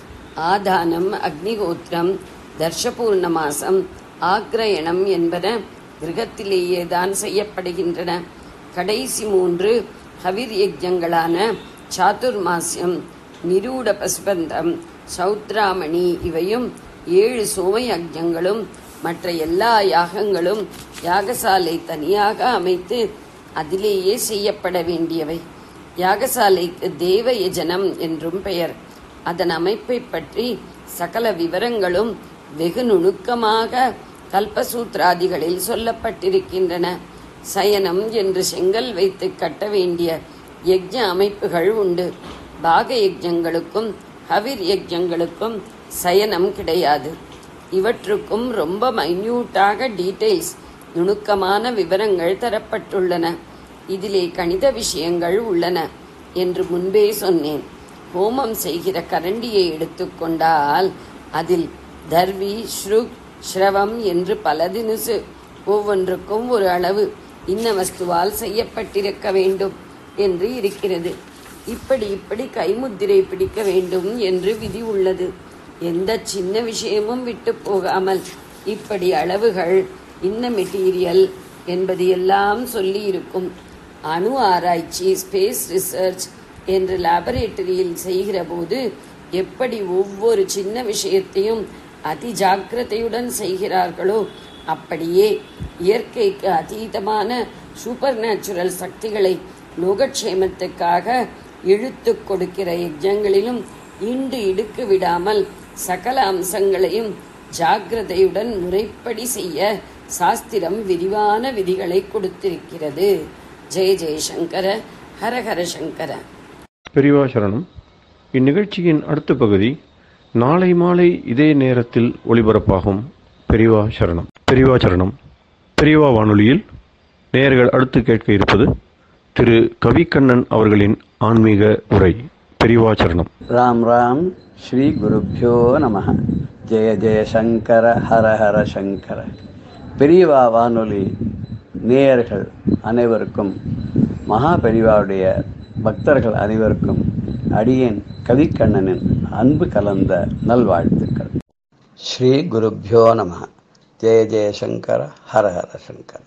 ஆதானம் அக்னிகோத்திரம் தர்ஷபூர்ண மாசம் ஆக்ரயணம் என்பன கிரகத்திலேயே தான் செய்யப்படுகின்றன கடைசி மூன்று ஹவிர் யஜ்ஞங்களான சாதுர்மாசியம் நிரூட பசுபந்தம் சௌத்ராமணி இவையும் ஏழு சோம யஜ்ஞங்களும் மற்ற எல்லா யாகங்களும் யாகசாலை தனியாக அமைத்து அதிலேயே செய்யப்பட வேண்டியவை யாகசாலைக்கு தேவ யஜனம் என்றும் பெயர் அதன் அமைப்பை பற்றி சகல விவரங்களும் வெகு நுணுக்கமாக கல்பசூத்ராதிகளில் சொல்லப்பட்டிருக்கின்றன சயனம் என்று செங்கல் வைத்து கட்ட வேண்டிய யஜ்ஞ அமைப்புகள் உண்டு பாக யஜ்ஞங்களுக்கும் ஹவிர் யஜ்ஞங்களுக்கும் சயனம் கிடையாது இவற்றுக்கும் ரொம்ப மைன்யூட்டாக டீடைல்ஸ் நுணுக்கமான விவரங்கள் தரப்பட்டுள்ளன இதிலே கணித விஷயங்கள் உள்ளன என்று முன்பே சொன்னேன் ஹோமம் செய்கிற கரண்டியை எடுத்துக்கொண்டால் அதில் தர்வி ஸ்ருக் ஸ்ரவம் என்று பல தினுசு ஒவ்வொன்றுக்கும் ஒரு அளவு இன்ன வஸ்துவால் செய்யப்பட்டிருக்க வேண்டும் என்று இருக்கிறது இப்படி இப்படி கைமுத்திரை பிடிக்க வேண்டும் என்று விதி உள்ளது எந்த சின்ன விஷயமும் விட்டு போகாமல் இப்படி அளவுகள் இன்ன மெட்டீரியல் என்பது எல்லாம் சொல்லி இருக்கும் அணு ஆராய்ச்சி ஸ்பேஸ் ரிசர்ச் என்று லேபரேட்டரியில் செய்கிற போது எப்படி ஒவ்வொரு சின்ன விஷயத்தையும் அதி ஜாக்கிரதையுடன் செய்கிறார்களோ அப்படியே இயற்கைக்கு அதீதமான சூப்பர் நேச்சுரல் சக்திகளை லோகக்ஷேமத்துக்காக இழுத்து கொடுக்கிற யஜ்ஞங்களிலும் இண்டு இடுக்கு விடாமல் சகல அம்சங்களையும் ஜாக்கிரதையுடன் முறைப்படி செய்ய சாஸ்திரம் விரிவான விதிகளை கொடுத்திருக்கிறது ஜெய ஜெயசங்கர ஹர ஹர சங்கர பெரியவா சரணம் இந்நிகழ்ச்சியின் அடுத்த பகுதி நாளை மாலை இதே நேரத்தில் ஒளிபரப்பாகும் பெரியவா சரணம் பெரியவா சரணம் பெரியவா வானொலியில் நேயர்கள் அடுத்து கேட்க இருப்பது திரு கவிக்கண்ணன் அவர்களின் ஆன்மீக உரை பெரியவா சரணம் ராம் ராம் ஸ்ரீ குருப்பியோ நம ஜெய ஜெய சங்கர ஹர ஹர சங்கர பெரியவா வானொலி நேயர்கள் அனைவருக்கும் மகா பெரியவாவுடைய பக்தர்கள் அனைவருக்கும் அடியேன் கவிக்கண்ணனின் அன்பு கலந்த நல்வாழ்த்துக்கள் ஸ்ரீ குருப்பியோ நம ஜெய ஜெய சங்கர ஹர ஹர சங்கர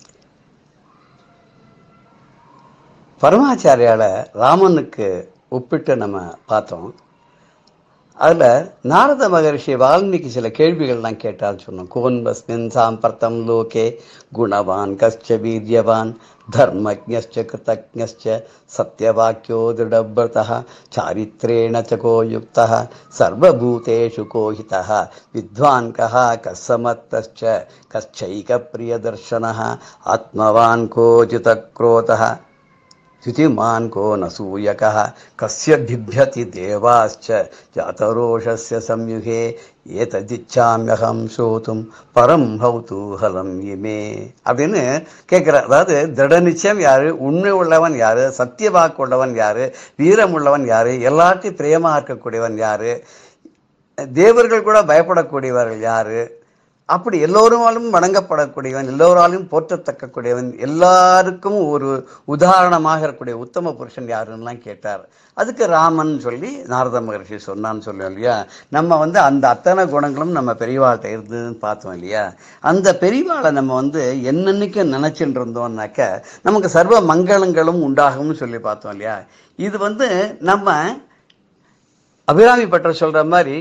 பரமாச்சாரியால ராமனுக்கு ஒப்பிட்டு நம்ம பார்த்தோம் அதில் நாரத மகரிஷி வால்மீகி சில கேள்விகள்லாம் கேட்டான்னு சொன்னோம் கோன்வஸ்மின் சாம்பர்த்தம் லோகே குணவான் கஷ்ட வீரியவான் தர்மஜ்ஞश्च கிருதஜ்ஞश्च சத்யவாக்கியோ திருடபிரதः சாரித்ரேண च को युक्तः सर्वभूतेषु को हितः विद्वान् कः कः समर्थश्च कश्चैकप्रियदर्शनः आत्मवान् कोचितक्रोधः द्युतिमान् को न सूयकः कस्य बिभ्यति देवाश्च जातरोषस्य संयुगे ஏததிச்சாமியகம் சோதும் பரம் ஹௌதூஹலம் இமே அப்படின்னு கேட்குற அதாவது திட நிச்சயம் யாரு உண்மை உள்ளவன் யாரு சத்திய வாக்கு உள்ளவன் யாரு வீரம் உள்ளவன் யாரு எல்லாத்தையும் பிரியமா இருக்கக்கூடியவன் யாரு தேவர்கள் கூட பயப்படக்கூடியவர்கள் யாரு அப்படி எல்லோருமாலும் வணங்கப்படக்கூடியவன் எல்லோராலும் போற்றத்தக்கக்கூடியவன் எல்லாருக்கும் ஒரு உதாரணமாக இருக்கக்கூடிய உத்தம புருஷன் யாருன்னெலாம் கேட்டார் அதுக்கு ராமன் சொல்லி நாரத மகர்ஷி சொன்னான்னு சொல்லுவோம் இல்லையா நம்ம வந்து அந்த அத்தனை குணங்களும் நம்ம பெரியவாள்கிட்ட இருந்ததுன்னு பார்த்தோம் இல்லையா அந்த பெரியவாளை நம்ம வந்து என்னன்னைக்கு நினைச்சுட்டு இருந்தோம்னாக்க நமக்கு சர்வ மங்களங்களும் உண்டாகும்னு சொல்லி பார்த்தோம் இல்லையா இது வந்து நம்ம அபிராமி பட்டர் சொல்ற மாதிரி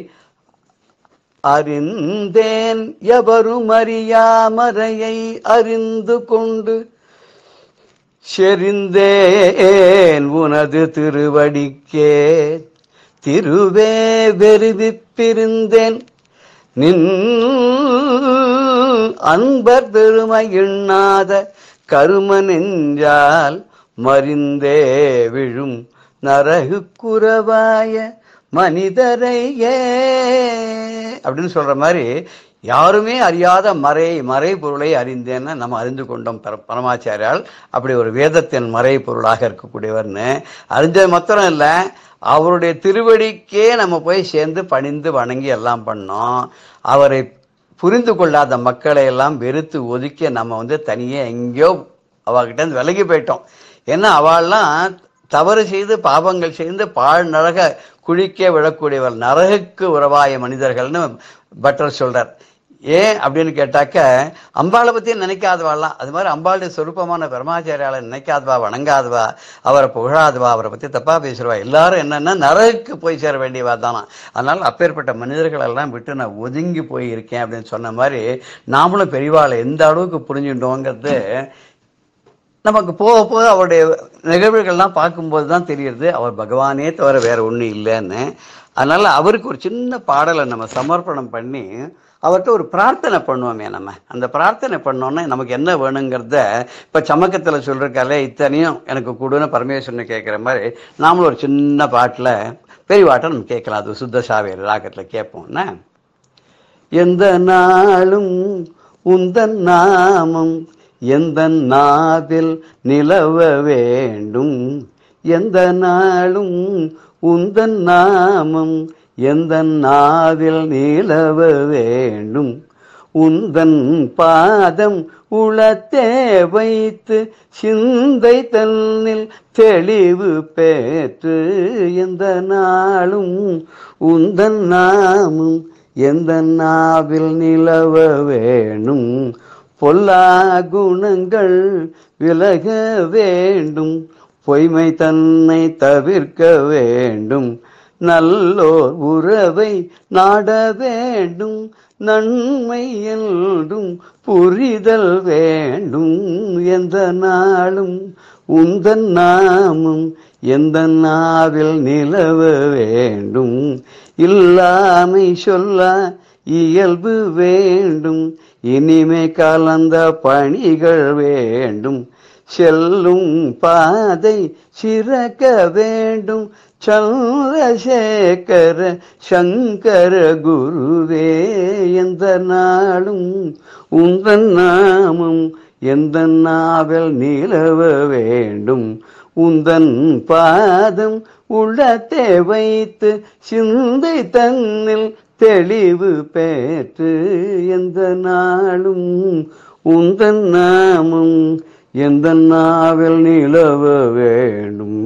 அறிந்தேன் எவரும் அறியாமறையை அறிந்து கொண்டு செறிந்தேன் உனது திருவடிக்கே திருவே வெறுவிப்பிருந்தேன் நின் அன்பர் பெருமை எண்ணாத கரும நெஞ்சால் மறிந்தே விழும் நரகு குறவாய மனிதரையே அப்படின்னு சொல்ற மாதிரி யாருமே அறியாத மறை மறை பொருளை அறிந்தேன்னு நம்ம அறிந்து கொண்டோம் பர பரமாச்சாரியால் அப்படி ஒரு வேதத்தின் மறை பொருளாக இருக்கக்கூடியவர்னு அறிஞ்சது மாத்திரம் இல்லை அவருடைய திருவடிக்கே நம்ம போய் சேர்ந்து பணிந்து வணங்கி எல்லாம் பண்ணோம் அவரை புரிந்து கொள்ளாத மக்களை எல்லாம் வெறுத்து ஒதுக்கி நம்ம வந்து தனியே எங்கேயோ அவகிட்ட இருந்து விலகி போயிட்டோம் ஏன்னா அவள்லாம் தவறு செய்து பாவங்கள் செய்து பாழ் நரக குழிக்கே விழக்கூடியவர் நரகுக்கு உறவாய மனிதர்கள்னு பட்டர் சொல்றார் ஏன் அப்படின்னு கேட்டாக்க அம்பாளை பத்தி நினைக்காதவாள்லாம் அது மாதிரி அம்பாளுடைய சொரூபமான பெருமாச்சாரியால நினைக்காதவா வணங்காதவா அவரை புகழாதவா அவரை பத்தி தப்பா பேசுறவா எல்லாரும் என்னன்னா நரகுக்கு போய் சேர வேண்டியவா தானா அதனால அப்பேற்பட்ட மனிதர்கள் எல்லாம் விட்டு நான் ஒதுங்கி போய் இருக்கேன் அப்படின்னு சொன்ன மாதிரி நாமளும் பெரியவாளை எந்த அளவுக்கு புரிஞ்சுட்டோங்கிறது நமக்கு போக போக அவருடைய நிகழ்வுகள்லாம் பார்க்கும்போது தான் தெரியுது அவர் பகவானே தவிர வேற ஒன்றும் இல்லைன்னு அதனால அவருக்கு ஒரு சின்ன பாடலை நம்ம சமர்ப்பணம் பண்ணி அவர்கிட்ட ஒரு பிரார்த்தனை பண்ணுவோமே நம்ம அந்த பிரார்த்தனை பண்ணோன்னே நமக்கு என்ன வேணுங்கிறத இப்போ சமக்கத்தில் சொல்லிருக்காலே இத்தனையும் எனக்கு கொடுன்னு பரமேஸ்வரனை கேட்குற மாதிரி நாமளும் ஒரு சின்ன பாட்டில் பெரியவாட்டை நம்ம கேட்கலாம் அது சுத்த சாவேரி ராகத்தில் கேட்போம்னா எந்த நாளும் உந்தன் நாமம் எந்த நாவில் நிலவ வேண்டும் எந்த நாளும் உந்தன் நாமம் எந்த நாவில் நிலவ வேண்டும் உந்தன் பாதம் உளத்தே வைத்து சிந்தை தன்னில் தெளிவு பெற்று எந்த நாளும் உந்தன் நாமம் எந்த நாவில் நிலவ வேணும் பொல்லா குணங்கள் விலக வேண்டும் பொய்மை தன்னை தவிர்க்க வேண்டும் நல்லோர் உறவை நாட வேண்டும் நன்மை என்றும் புரிதல் வேண்டும் எந்த நாளும் உந்தன் நாமம் எந்த நாவில் நிலவ வேண்டும் இல்லாமை சொல்ல இயல்பு வேண்டும் இனிமே கலந்த பணிகள் வேண்டும் செல்லும் பாதை சிறக்க வேண்டும் சந்திரசேகர சங்கர குருவே எந்த நாளும் உந்தன் நாமம் எந்த நாவல் நிலவ வேண்டும் உந்தன் பாதம் உள்ளத்தை வைத்து சிந்தை தன்னில் தெளிவு பெற்று எந்த நாளும் உந்தன் நாமம் எந்த நாவல் நிலவ வேண்டும்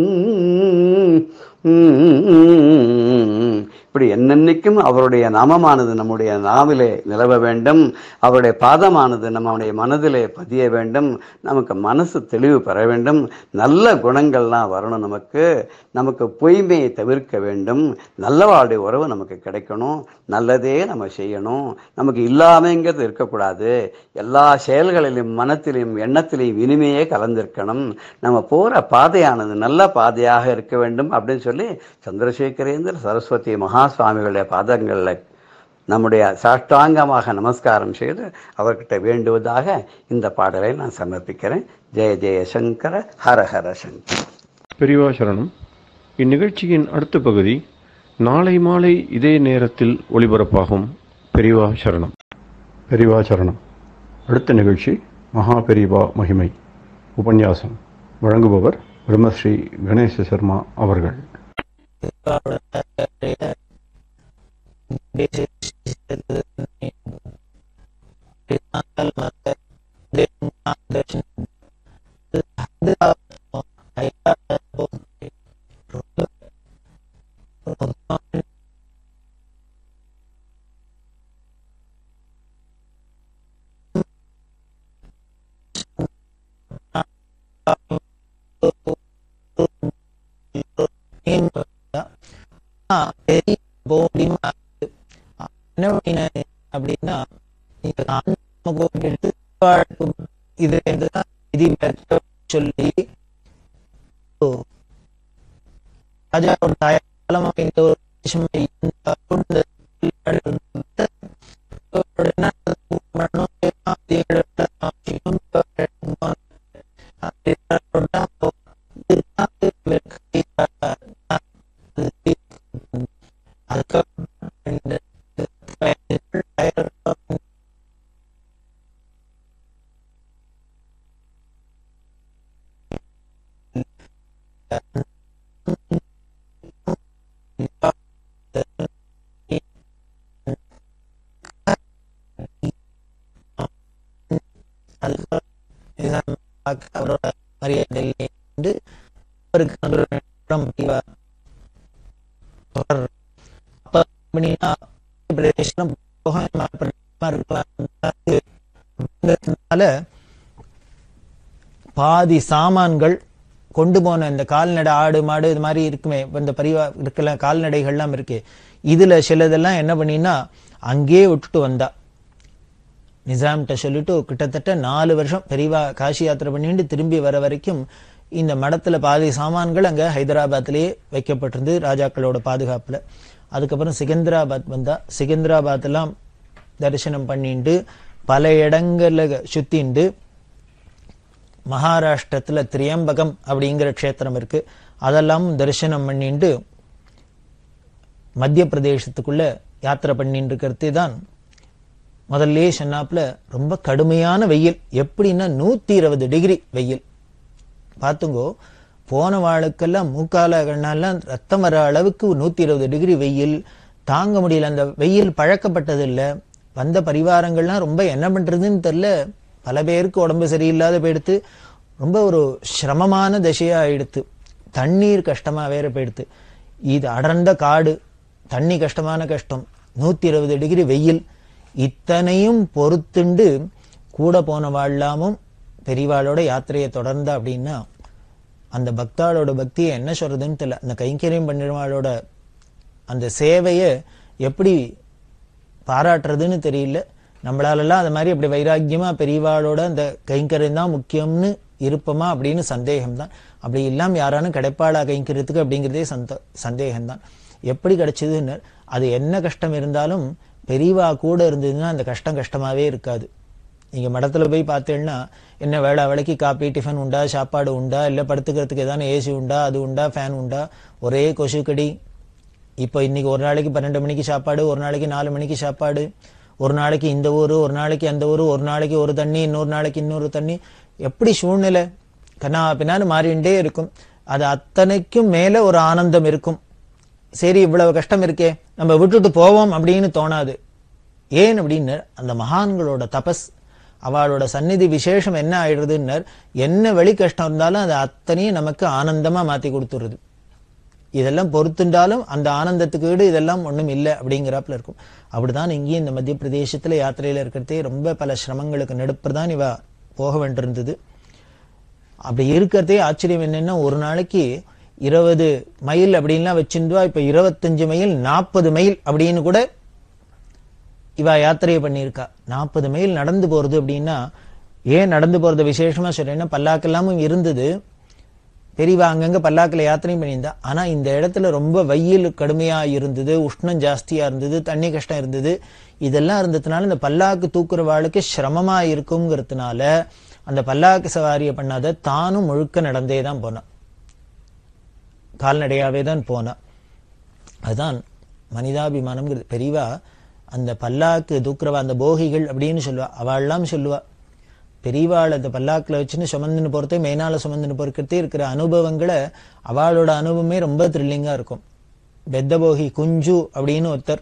இப்படி என்னென்னைக்கும் அவருடைய நாமமானது நம்முடைய நாவிலே நிலவ வேண்டும் அவருடைய பாதமானது நம்முடைய மனதிலே பதிய வேண்டும் நமக்கு மனசு தெளிவு பெற வேண்டும் நல்ல குணங்கள்லாம் வரணும் நமக்கு நமக்கு பொய்மையை தவிர்க்க வேண்டும் நல்லவாளுடைய உறவு நமக்கு கிடைக்கணும் நல்லதே நம்ம செய்யணும் நமக்கு இல்லாமைங்கிறது இருக்கக்கூடாது எல்லா செயல்களிலும் மனத்திலையும் எண்ணத்திலையும் இனிமையே கலந்திருக்கணும் நம்ம போகிற பாதையானது நல்ல பாதையாக இருக்க வேண்டும் அப்படின்னு சொல்லி சந்திரசேகரேந்திர சரஸ்வதி மகா சுவாமிகளுடைய பாதங்களில் நம்முடைய சாஷ்டாங்கமாக நமஸ்காரம் செய்து அவர்கிட்ட வேண்டுவதாக இந்த பாடலை நான் சமர்ப்பிக்கிறேன் ஜெய ஜெய சங்கர ஹர ஹர சங்கர பெரியவா சரணம் இந்நிகழ்ச்சியின் அடுத்த பகுதி நாளை மாலை இதே நேரத்தில் ஒளிபரப்பாகும் பெரியவா சரணம் பெரியவா சரணம் அடுத்த நிகழ்ச்சி மகா பெரியவா மகிமை உபன்யாசம் வழங்குபவர் பிரம்மஸ்ரீ கணேச சர்மா அவர்கள் பெரிய போலியமா இருக்கு. என்ன பண்ணினாரு அப்படின்னா இந்த ஆன்ம கோவில் எடுத்து வாழ்க்கை இது இதுதான் விதி விலக்கு சொல்லி ஓ, ராஜாவோட தாயாளமா இந்த ஒரு விஷயம் இந்த கொண்டு என்ன பண்ணணும் அவரோட மரியாதையை வந்து அவருக்கு அந்த ஒரு இடம் இவ- தொடர். அப்ப அப்படின்னா பிரதேசம் போகாம இருக்கலாம். அப்படிங்கிறதுனால பாதி சாமான்கள் கொண்டு போன இந்த கால்நடை ஆடு மாடு இது மாதிரி இருக்குமே இப்ப இந்த பரிவா இருக்கல கால்நடைகள்லாம் இருக்கு இதுல சிலதெல்லாம் என்ன பண்ணினா அங்கேயே விட்டுட்டு வந்தா நிசாம்கிட்ட சொல்லிட்டு கிட்டத்தட்ட நாலு வருஷம் பெரியவா காசி யாத்திரை பண்ணிட்டு திரும்பி வர வரைக்கும் இந்த மடத்துல பாதி சாமான்கள் அங்க ஹைதராபாத்லயே வைக்கப்பட்டிருந்து ராஜாக்களோட பாதுகாப்புல அதுக்கப்புறம் சிகந்தராபாத் வந்தா சிகந்தராபாத் எல்லாம் தரிசனம் பண்ணிட்டு பல இடங்கள்ல சுத்திண்டு மகாராஷ்டிரத்துல திரியம்பகம் அப்படிங்கிற க்ஷேத்திரம் இருக்கு அதெல்லாம் தரிசனம் பண்ணிட்டு மத்திய பிரதேசத்துக்குள்ள யாத்திரை பண்ணிட்டு இருக்கிறது தான் முதல்ல சொன்னாப்புல ரொம்ப கடுமையான வெயில் எப்படின்னா நூத்தி இருபது டிகிரி வெயில் பார்த்துங்கோ போன வாளுக்கெல்லாம் மூக்கால கண்ணெல்லாம் ரத்தம் வர அளவுக்கு நூத்தி இருபது டிகிரி வெயில் தாங்க முடியல அந்த வெயில் பழக்கப்பட்டது இல்ல வந்த பரிவாரங்கள்லாம் ரொம்ப என்ன பண்றதுன்னு தெரியல பல பேருக்கு உடம்பு சரியில்லாத போயிடுத்து ரொம்ப ஒரு சிரமமான தசையா ஆயிடுத்து தண்ணீர் கஷ்டமா வேற போயிடுத்து இது அடர்ந்த காடு தண்ணி கஷ்டமான கஷ்டம் நூத்தி இருபது டிகிரி வெயில் இத்தனையும் பொறுத்துண்டு கூட போன வாழலாமும் பெரியவாளோட யாத்திரையை தொடர்ந்தா அப்படின்னா அந்த பக்தாளோட பக்தியை என்ன சொல்றதுன்னு தெரியல அந்த கைங்கரியம் பண்ணிடுவாளோட அந்த சேவையை எப்படி பாராட்டுறதுன்னு தெரியல நம்மளாலெல்லாம் அது மாதிரி அப்படி வைராக்கியமா பெரியவாளோட அந்த கைங்கரியம் தான் முக்கியம்னு இருப்போமா அப்படின்னு சந்தேகம் தான் அப்படி இல்லாம யாரானும் கிடைப்பாளா கைங்கரியத்துக்கு அப்படிங்கிறதே சந்த சந்தேகம்தான் எப்படி கிடைச்சதுன்னு அது என்ன கஷ்டம் இருந்தாலும் பெரியவா கூட இருந்ததுன்னா அந்த கஷ்டம் கஷ்டமாவே இருக்காது நீங்க மடத்துல போய் பார்த்தீங்கன்னா என்ன வேளா வேலைக்கு காப்பி டிஃபன் உண்டா சாப்பாடு உண்டா இல்ல படுத்துக்கிறதுக்கு ஏதாவது ஏசி உண்டா அது உண்டா ஃபேன் உண்டா ஒரே கொசுக்கடி இப்போ இன்னைக்கு ஒரு நாளைக்கு பன்னெண்டு மணிக்கு சாப்பாடு ஒரு நாளைக்கு நாலு மணிக்கு சாப்பாடு ஒரு நாளைக்கு இந்த ஊரு ஒரு நாளைக்கு அந்த ஊரு ஒரு நாளைக்கு ஒரு தண்ணி இன்னொரு நாளைக்கு இன்னொரு தண்ணி எப்படி சூழ்நிலை கண்ணா பின்னாலும் மாறிண்டே இருக்கும் அது அத்தனைக்கும் மேல ஒரு ஆனந்தம் இருக்கும் சரி இவ்வளவு கஷ்டம் இருக்கே நம்ம விட்டுட்டு போவோம் அப்படின்னு தோணாது ஏன் அப்படின்னு அந்த மகான்களோட தபஸ் அவளோட சந்நிதி விசேஷம் என்ன ஆயிடுறதுன்னு என்ன வெளி கஷ்டம் இருந்தாலும் அது அத்தனையும் நமக்கு ஆனந்தமா மாத்தி கொடுத்துருது இதெல்லாம் பொறுத்துண்டாலும் அந்த ஆனந்தத்துக்கு ஈடு இதெல்லாம் ஒண்ணும் இல்லை அப்படிங்கிறாப்புல இருக்கும் அப்படிதான் இங்கேயும் இந்த மத்திய பிரதேசத்துல யாத்திரையில இருக்கிறதே ரொம்ப பல சிரமங்களுக்கு நடுப்புறதான் இவ போக வேண்டியிருந்தது அப்படி இருக்கிறதே ஆச்சரியம் என்னன்னா ஒரு நாளைக்கு இருபது மைல் அப்படின்லாம் வச்சிருந்தா இப்ப இருபத்தஞ்சு மைல் நாற்பது மைல் அப்படின்னு கூட இவ யாத்திரையை பண்ணியிருக்கா நாற்பது மைல் நடந்து போறது அப்படின்னா ஏன் நடந்து போறது விசேஷமா சொல்றேன்னா பல்லாக்கெல்லாமும் இருந்தது பெரியவா அங்கங்க பல்லாக்கில் யாத்திரையும் பண்ணியிருந்தா ஆனா இந்த இடத்துல ரொம்ப வெயில் கடுமையா இருந்தது உஷ்ணம் ஜாஸ்தியா இருந்தது தண்ணி கஷ்டம் இருந்தது இதெல்லாம் இருந்ததுனால இந்த பல்லாக்கு தூக்குறவாளுக்கு சிரமமா இருக்குங்கிறதுனால அந்த பல்லாக்கு சவாரியை பண்ணாத தானும் முழுக்க நடந்தே தான் போனான் கால்நடையாவே தான் போனா அதுதான் மனிதாபிமானம்ங்கிறது பெரியவா அந்த பல்லாக்கு தூக்குறவா அந்த போகிகள் அப்படின்னு சொல்லுவா அவள்லாம் சொல்லுவா பெரியவாள் அந்த பல்லாக்குல வச்சுன்னு சுமந்துன்னு போறதே மெயினால சுமந்துன்னு பொறுக்கிறதே இருக்கிற அனுபவங்களை அவளோட அனுபவமே ரொம்ப த்ரில்லிங்கா இருக்கும் பெத்த போகி குஞ்சு அப்படின்னு ஒருத்தர்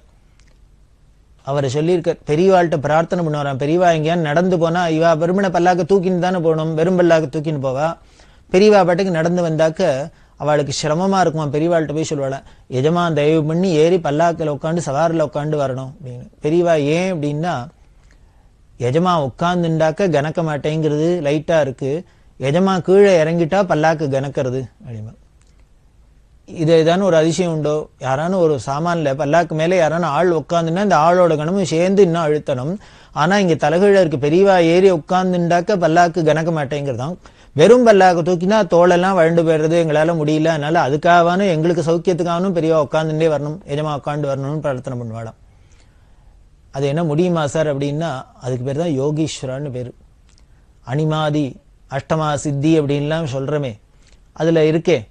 அவர் சொல்லியிருக்கார் பெரியவாள்கிட்ட பிரார்த்தனை பண்ணுவாராம் பெரியவா எங்கேயான்னு நடந்து போனா இவா வெறுமனை பல்லாக்க தூக்கின்னு தானே போகணும் வெறும் பல்லாக்க தூக்கின்னு போவா பெரியவா பாட்டுக்கு நடந்து வந்தாக்க அவளுக்கு சிரமமா இருக்குமா பெரியவாள்கிட்ட போய் சொல்லுவாளாம் எஜமா தயவு பண்ணி ஏறி பல்லாக்கில் உட்காந்து சவாரில் உட்காந்து வரணும் அப்படின்னு பெரியவா ஏன் அப்படின்னா எஜமா உட்கார்ந்துண்டாக்க கனக்க மாட்டேங்கிறது லைட்டா இருக்கு எஜமா கீழே இறங்கிட்டா பல்லாக்கு கனக்கிறது அப்படிமா இது ஏதான ஒரு அதிசயம் உண்டோ யாரான ஒரு சாமான்ல பல்லாக்கு மேல யாரான ஆள் உட்காந்துன்னா இந்த ஆளோட கணமும் சேர்ந்து இன்னும் அழுத்தணும் ஆனா இங்க தலைகீழ இருக்கு பெரியவா ஏறி உட்கார்ந்துண்டாக்க பல்லாக்கு கனக்க மாட்டேங்கிறதாம் வெறும் பல்லாக்கு தூக்கினா தோலெல்லாம் வழண்டு போயிடுறது எங்களால முடியல அதனால அதுக்காகவானும் எங்களுக்கு சௌக்கியத்துக்காகவும் பெரியவா உட்காந்துட்டே வரணும் எஜமா உட்காந்து வரணும்னு பிரார்த்தனை பண்ணுவாளாம் அது என்ன முடியுமா சார் அப்படின்னா அதுக்கு பேர் தான் யோகீஸ்வரான்னு பேர் அனிமாதி அஷ்டமா சித்தி அப்படின்லாம் சொல்றமே அதுல இருக்கே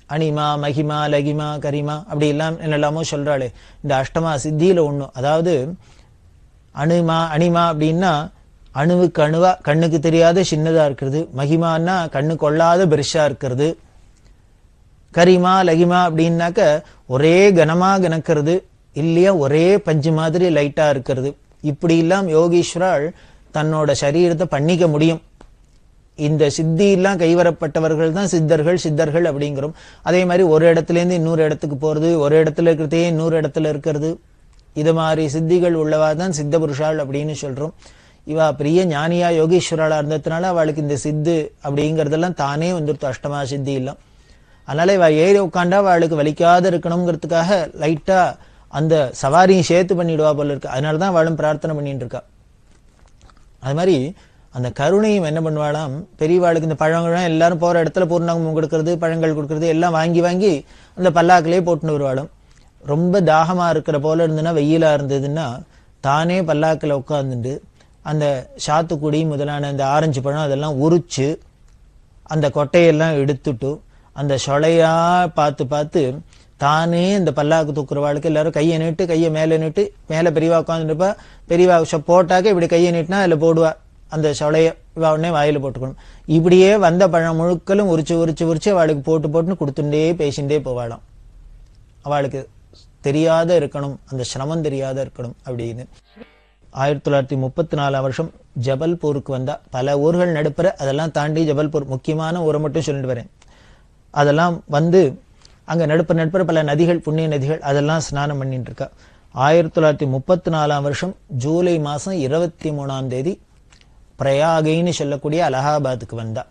அனிமா மகிமா லகிமா கரிமா அப்படி எல்லாம் என்னெல்லாமோ சொல்றாளே இந்த அஷ்டமா சித்தியில ஒண்ணு அதாவது அணுமா அணிமா அப்படின்னா அணுவுக்கு அணுவா கண்ணுக்கு தெரியாத சின்னதா இருக்கிறது மகிமான்னா கண்ணு கொள்ளாத பெருசா இருக்கிறது கரிமா லகிமா அப்படின்னாக்க ஒரே கனமா கனக்கிறது இல்லையா ஒரே பஞ்சு மாதிரி லைட்டா இருக்கிறது இப்படி எல்லாம் யோகீஸ்வரால் தன்னோட சரீரத்தை பண்ணிக்க முடியும் இந்த சித்தி எல்லாம் கைவரப்பட்டவர்கள் தான் சித்தர்கள் சித்தர்கள் அப்படிங்கிறோம் அதே மாதிரி ஒரு இடத்துல இருந்து இன்னொரு இடத்துக்கு போறது ஒரு இடத்துல இருக்கிறதே இன்னொரு இடத்துல இருக்கிறது இது மாதிரி சித்திகள் உள்ளவா தான் சித்த புருஷாள் அப்படின்னு சொல்றோம் இவா பெரிய ஞானியா யோகீஸ்வராளா இருந்ததுனால அவளுக்கு இந்த சித்து அப்படிங்கறதெல்லாம் தானே வந்துருத்து அஷ்டமா சித்தி எல்லாம் அதனால இவ ஏறி உட்காண்டா அவளுக்கு வலிக்காத இருக்கணுங்கிறதுக்காக லைட்டா அந்த சவாரியும் சேர்த்து பண்ணிடுவா போல இருக்கு அதனால தான் அவளும் பிரார்த்தனை பண்ணிட்டு இருக்கா அது மாதிரி அந்த கருணையும் என்ன பண்ணுவாளாம் பெரியவாளுக்கு இந்த பழங்கள்லாம் எல்லாரும் போற இடத்துல பூர்ணாங்கமும் கொடுக்கறது பழங்கள் கொடுக்கறது எல்லாம் வாங்கி வாங்கி அந்த பல்லாக்கிலே போட்டுன்னு வருவாளாம் ரொம்ப தாகமா இருக்கிற போல இருந்ததுன்னா வெயிலா இருந்ததுன்னா தானே பல்லாக்கில் உட்காந்துட்டு அந்த சாத்துக்குடி முதலான அந்த ஆரஞ்சு பழம் அதெல்லாம் உரிச்சு அந்த கொட்டையெல்லாம் எடுத்துட்டு அந்த சொலையா பார்த்து பார்த்து தானே இந்த பல்லாக்கு தூக்குறவாளுக்கு எல்லாரும் கையை நீட்டு கையை மேலே நீட்டு மேலே பெரியவா உட்காந்துருப்பா பெரியவா சொ- போட்டாக்க இப்படி கையை நீட்டினா அதில் போடுவா அந்த சொலைய இவா உடனே வாயில போட்டுக்கணும் இப்படியே வந்த பழம் முழுக்களும் உரிச்சு உரிச்சு உரிச்சு அவளுக்கு போட்டு போட்டுன்னு கொடுத்துட்டே பேசிண்டே போவாளாம் அவளுக்கு தெரியாத இருக்கணும் அந்த சிரமம் தெரியாத இருக்கணும் அப்படின்னு ஆயிரத்தி தொள்ளாயிரத்தி முப்பத்தி நாலாம் வருஷம் ஜபல்பூருக்கு வந்தா பல ஊர்கள் நடுப்புற அதெல்லாம் தாண்டி ஜபல்பூர் முக்கியமான ஊரை மட்டும் சொல்லிட்டு வரேன் அதெல்லாம் வந்து அங்க நடுப்புற நடுப்புற பல நதிகள் புண்ணிய நதிகள் அதெல்லாம் ஸ்நானம் பண்ணிட்டு இருக்கா ஆயிரத்தி தொள்ளாயிரத்தி முப்பத்தி நாலாம் வருஷம் ஜூலை மாசம் இருபத்தி மூணாம் தேதி பிரயாகைன்னு சொல்லக்கூடிய அலகாபாத்துக்கு வந்தா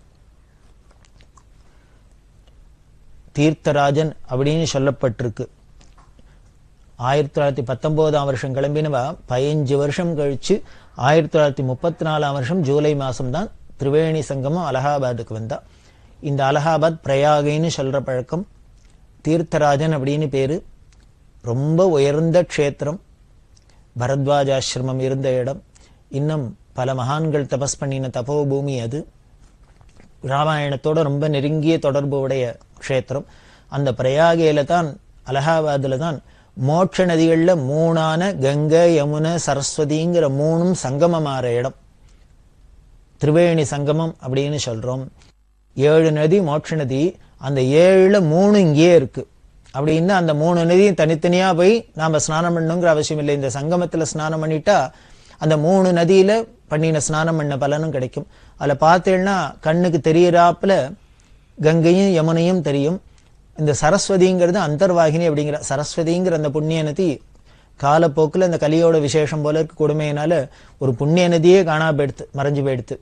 தீர்த்தராஜன் அப்படின்னு சொல்லப்பட்டிருக்கு ஆயிரத்தி தொள்ளாயிரத்தி பத்தொன்பதாம் வருஷம் கிளம்பினவா பதினஞ்சு வருஷம் கழிச்சு ஆயிரத்தி தொள்ளாயிரத்தி முப்பத்தி நாலாம் வருஷம் ஜூலை மாசம் தான் திரிவேணி சங்கமம் அலகாபாத்துக்கு வந்தா இந்த அலகாபாத் பிரயாகைன்னு சொல்ற பழக்கம் தீர்த்தராஜன் அப்படின்னு பேரு ரொம்ப உயர்ந்த க்ஷேத்திரம் பரத்வாஜாசிரமம் இருந்த இடம் இன்னும் பல மகான்கள் தபஸ் பண்ணின தபோபூமி அது ராமாயணத்தோட ரொம்ப நெருங்கிய தொடர்பு உடைய க்ஷேத்திரம் அந்த பிரயாகையில தான் அலகாபாத்ல தான் மோட்ச நதிகள்ல மூணான கங்கை யமுனை சரஸ்வதிங்கிற மூணும் சங்கமமாற இடம் திரிவேணி சங்கமம் அப்படின்னு சொல்றோம் ஏழு நதி மோட்ச நதி அந்த ஏழுல மூணு இங்கேயே இருக்கு அப்படின்னா அந்த மூணு நதியும் தனித்தனியா போய் நாம ஸ்நானம் பண்ணணுங்கிற அவசியம் இல்லை இந்த சங்கமத்துல ஸ்நானம் பண்ணிட்டா அந்த மூணு நதியில பண்ணின ஸ்நானம் பண்ண பலனும் கிடைக்கும் அதுல பார்த்தேன்னா கண்ணுக்கு தெரியறாப்புல கங்கையும் யமுனையும் தெரியும் இந்த சரஸ்வதிங்கிறது அந்தர்வாகினி அப்படிங்கிற சரஸ்வதிங்கிற அந்த புண்ணிய நதி காலப்போக்கில் இந்த கலியோட விசேஷம் போல இருக்க கொடுமையினால ஒரு புண்ணிய நதியே காணா போயிடுத்து மறைஞ்சு போயிடுத்து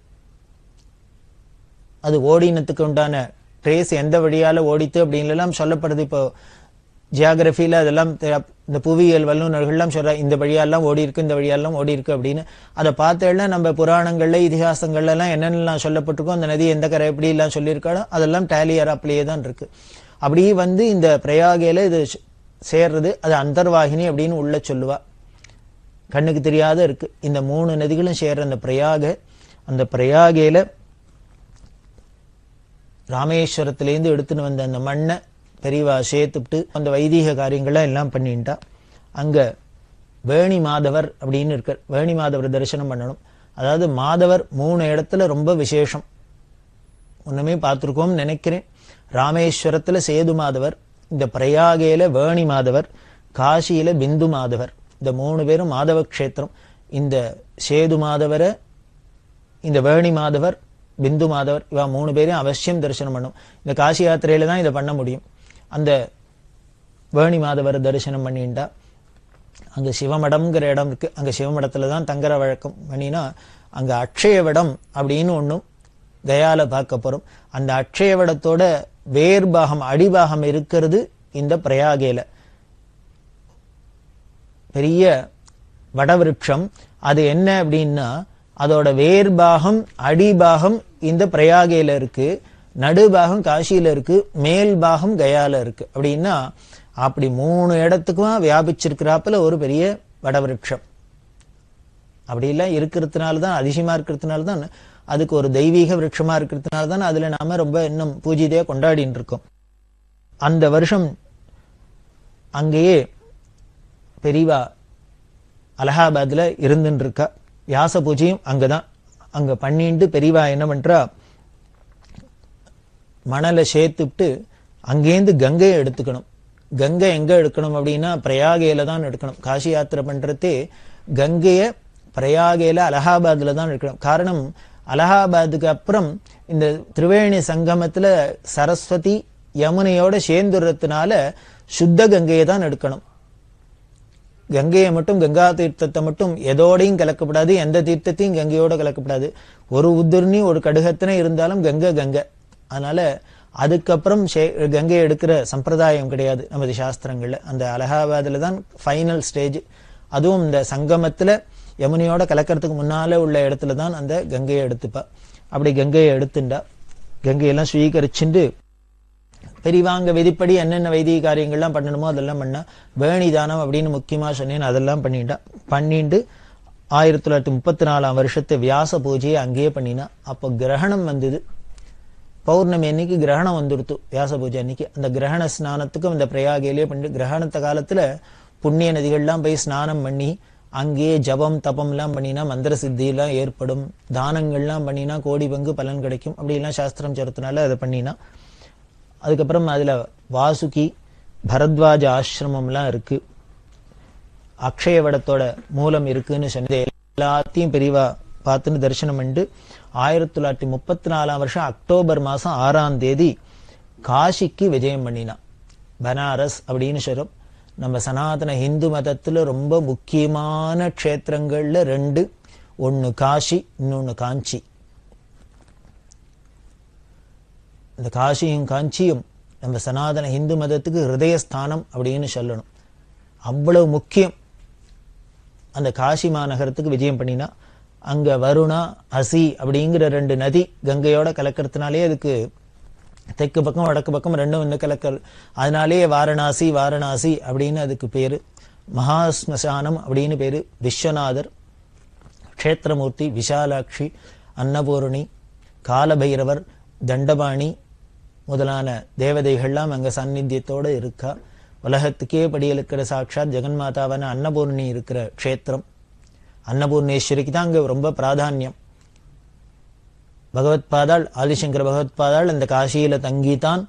அது ஓடினத்துக்கு உண்டான ட்ரேஸ் எந்த வழியால ஓடித்து அப்படின்லாம் சொல்லப்படுது இப்போ ஜியாகிரபியில அதெல்லாம் தெ- இந்த புவியியல் வல்லுநர்கள்லாம் சொல்ற இந்த வழியாலாம் ஓடி இருக்கு இந்த வழியாலாம் ஓடி இருக்கு அப்படின்னு அதை பார்த்தேன்னா நம்ம புராணங்கள்ல இதிகாசங்கள்ல எல்லாம் என்னென்னலாம் சொல்லப்பட்டிருக்கோ அந்த நதி எந்த கரை எப்படி எல்லாம் சொல்லியிருக்காளோ அதெல்லாம் டேலியர் அப்படியே தான் இருக்கு அப்படி வந்து இந்த பிரயாகையில இது ச- சேர்றது அது அந்தர்வாகினி அப்படின்னு உள்ள சொல்லுவா கண்ணுக்கு தெரியாத இருக்கு இந்த மூணு நதிகளும் சேர்ற அந்த பிரயாக அந்த பிரயாகையில ராமேஸ்வரத்திலேருந்து எடுத்துன்னு வந்த அந்த மண்ணை பெரியவா சேர்த்துட்டு அந்த வைதீக காரியங்கள்லாம் எல்லாம் பண்ணிட்டா அங்க வேணி மாதவர் அப்படின்னு இருக்கார் வேணி மாதவர் தரிசனம் பண்ணணும் அதாவது மாதவர் மூணு இடத்துல ரொம்ப விசேஷம் ஒண்ணுமே பார்த்துருக்கோம்னு நினைக்கிறேன் ராமேஸ்வரத்துல சேது மாதவர் இந்த பிரயாகையில வேணி மாதவர் காசியில பிந்து மாதவர் இந்த மூணு பேரும் மாதவ க்ஷேத்திரம் இந்த சேது மாதவரை இந்த வேணி மாதவர் பிந்து மாதவர் இவா மூணு பேரையும் அவசியம் தரிசனம் பண்ணும் இந்த காசி யாத்திரையில தான் இதை பண்ண முடியும் அந்த வேணி மாதவர் தரிசனம் பண்ணிட்டா அங்க சிவமடம்ங்கிற இடம் இருக்கு அங்க சிவமடத்துல தான் தங்குற வழக்கம் பண்ணினா அங்க அக்ஷயவடம் அப்படின்னு ஒண்ணும் கயால பார்க்க போறோம் அந்த அக்ஷயவடத்தோட வேர்பாகம் அடிபாகம் இருக்கிறது இந்த பிரயாகையில பெரிய வடவிருட்சம் அது என்ன அப்படின்னா அதோட வேர்பாகம் அடிபாகம் இந்த பிரயாகையில இருக்கு நடுபாகம் காசியில இருக்கு மேல் பாகம் கயால இருக்கு அப்படின்னா அப்படி மூணு இடத்துக்கும் வியாபிச்சிருக்கிறாப்புல ஒரு பெரிய வடவிருட்சம் அப்படிலாம் இருக்கிறதுனால தான் அதிசயமா இருக்கிறதுனால தான் அதுக்கு ஒரு தெய்வீக விருட்சமா இருக்கிறதுனால தான் அதுல நாம ரொம்ப இன்னும் பூஜிதையா கொண்டாடின்னு இருக்கோம் அந்த வருஷம் அங்கேயே பெரியவா அலகாபாத்ல இருந்துட்டு இருக்கா வியாச பூஜையும் அங்கதான் அங்க பண்ணிட்டு பெரியவா என்ன பண்றா மணலை சேர்த்துட்டு அங்கேருந்து கங்கையை எடுத்துக்கணும் கங்கை எங்க எடுக்கணும் அப்படின்னா பிரயாகையில தான் எடுக்கணும் காசி யாத்திரை பண்றதே கங்கைய பிரயாகையில அலகாபாத்ல தான் எடுக்கணும் காரணம் அலகாபாத்துக்கு அப்புறம் இந்த திரிவேணி சங்கமத்துல சரஸ்வதி யமுனையோட சேர்ந்துடுறதுனால சுத்த கங்கையை தான் எடுக்கணும் கங்கையை மட்டும் கங்கா தீர்த்தத்தை மட்டும் எதோடையும் கலக்கப்படாது எந்த தீர்த்தத்தையும் கங்கையோட கலக்கப்படாது ஒரு உதிர்னி ஒரு கடுகத்தினை இருந்தாலும் கங்கை கங்கை அதனால அதுக்கப்புறம் சே- கங்கையை எடுக்கிற சம்பிரதாயம் கிடையாது நமது சாஸ்திரங்கள்ல அந்த அலகாபாத்ல தான் ஃபைனல் ஸ்டேஜ் அதுவும் இந்த சங்கமத்துல யமுனையோட கலக்கிறதுக்கு முன்னால உள்ள இடத்துல தான் அந்த கங்கையை எடுத்துப்பா அப்படி கங்கையை எடுத்துண்டா கங்கையெல்லாம் ஸ்வீகரிச்சுண்டு பெரியவாங்க விதிப்படி என்னென்ன வைதிக காரியங்கள்லாம் பண்ணணுமோ அதெல்லாம் பண்ணா வேணி தானம் அப்படின்னு முக்கியமா சொன்னேன் அதெல்லாம் பண்ணிட்டா பண்ணிட்டு ஆயிரத்தி தொள்ளாயிரத்தி முப்பத்தி நாலாம் வருஷத்து வியாச பூஜையை அங்கேயே பண்ணினா அப்போ கிரகணம் வந்தது பௌர்ணமி அன்னைக்கு கிரகணம் வந்துடுத்து வியாச பூஜை அன்னைக்கு அந்த கிரகண ஸ்நானத்துக்கும் இந்த பிரயாகையிலேயே பண்ணி கிரகணத்த காலத்துல புண்ணிய நதிகள்லாம் போய் ஸ்நானம் பண்ணி அங்கேயே ஜபம் தபம்லாம் பண்ணினா மந்திர சித்தியெல்லாம் ஏற்படும் தானங்கள்லாம் பண்ணினா கோடி பங்கு பலன் கிடைக்கும் அப்படிலாம் சாஸ்திரம் சொல்றதுனால அதை பண்ணினா அதுக்கப்புறம் அதுல வாசுகி பரத்வாஜ ஆசிரமம்லாம் இருக்கு அக்ஷயவடத்தோட மூலம் இருக்குன்னு சொன்னது எல்லாத்தையும் பெரியவா பார்த்துன்னு தரிசனம் பண்ணிட்டு ஆயிரத்தி தொள்ளாயிரத்தி முப்பத்தி நாலாம் வருஷம் அக்டோபர் மாசம் ஆறாம் தேதி காசிக்கு விஜயம் பண்ணினான் பனாரஸ் அப்படின்னு சொல்றோம் நம்ம சனாதன இந்து மதத்துல ரொம்ப முக்கியமான க்ஷேத்திரங்கள்ல ரெண்டு ஒன்னு காசி இன்னொன்னு காஞ்சி இந்த காசியும் காஞ்சியும் நம்ம சனாதன இந்து மதத்துக்கு ஹிருதயஸ்தானம் அப்படின்னு சொல்லணும் அவ்வளவு முக்கியம் அந்த காசி மாநகரத்துக்கு விஜயம் பண்ணினா அங்க வருணா அசி அப்படிங்கிற ரெண்டு நதி கங்கையோட கலக்கிறதுனாலே அதுக்கு தெற்கு பக்கம் வடக்கு பக்கம் ரெண்டும் வந்து கலக்கல் அதனாலேயே வாரணாசி வாரணாசி அப்படின்னு அதுக்கு பேரு மகா ஸ்மசானம் அப்படின்னு பேரு விஸ்வநாதர் க்ஷேத்திரமூர்த்தி விஷாலாட்சி அன்னபூரணி காலபைரவர் தண்டபாணி முதலான தேவதைகள்லாம் அங்க சாநித்தியத்தோட இருக்கா உலகத்துக்கே படியெழுக்கிற சாட்சாத் ஜெகன்மாதாவான அன்னபூர்ணி இருக்கிற க்ஷேத்திரம் அன்னபூர்ணேஸ்வரிக்கு தான் அங்க ரொம்ப பிராதானியம் பகவத் பாதாள் ஆதிசங்கர பகவத் பாதாள் இந்த காசியில தங்கித்தான்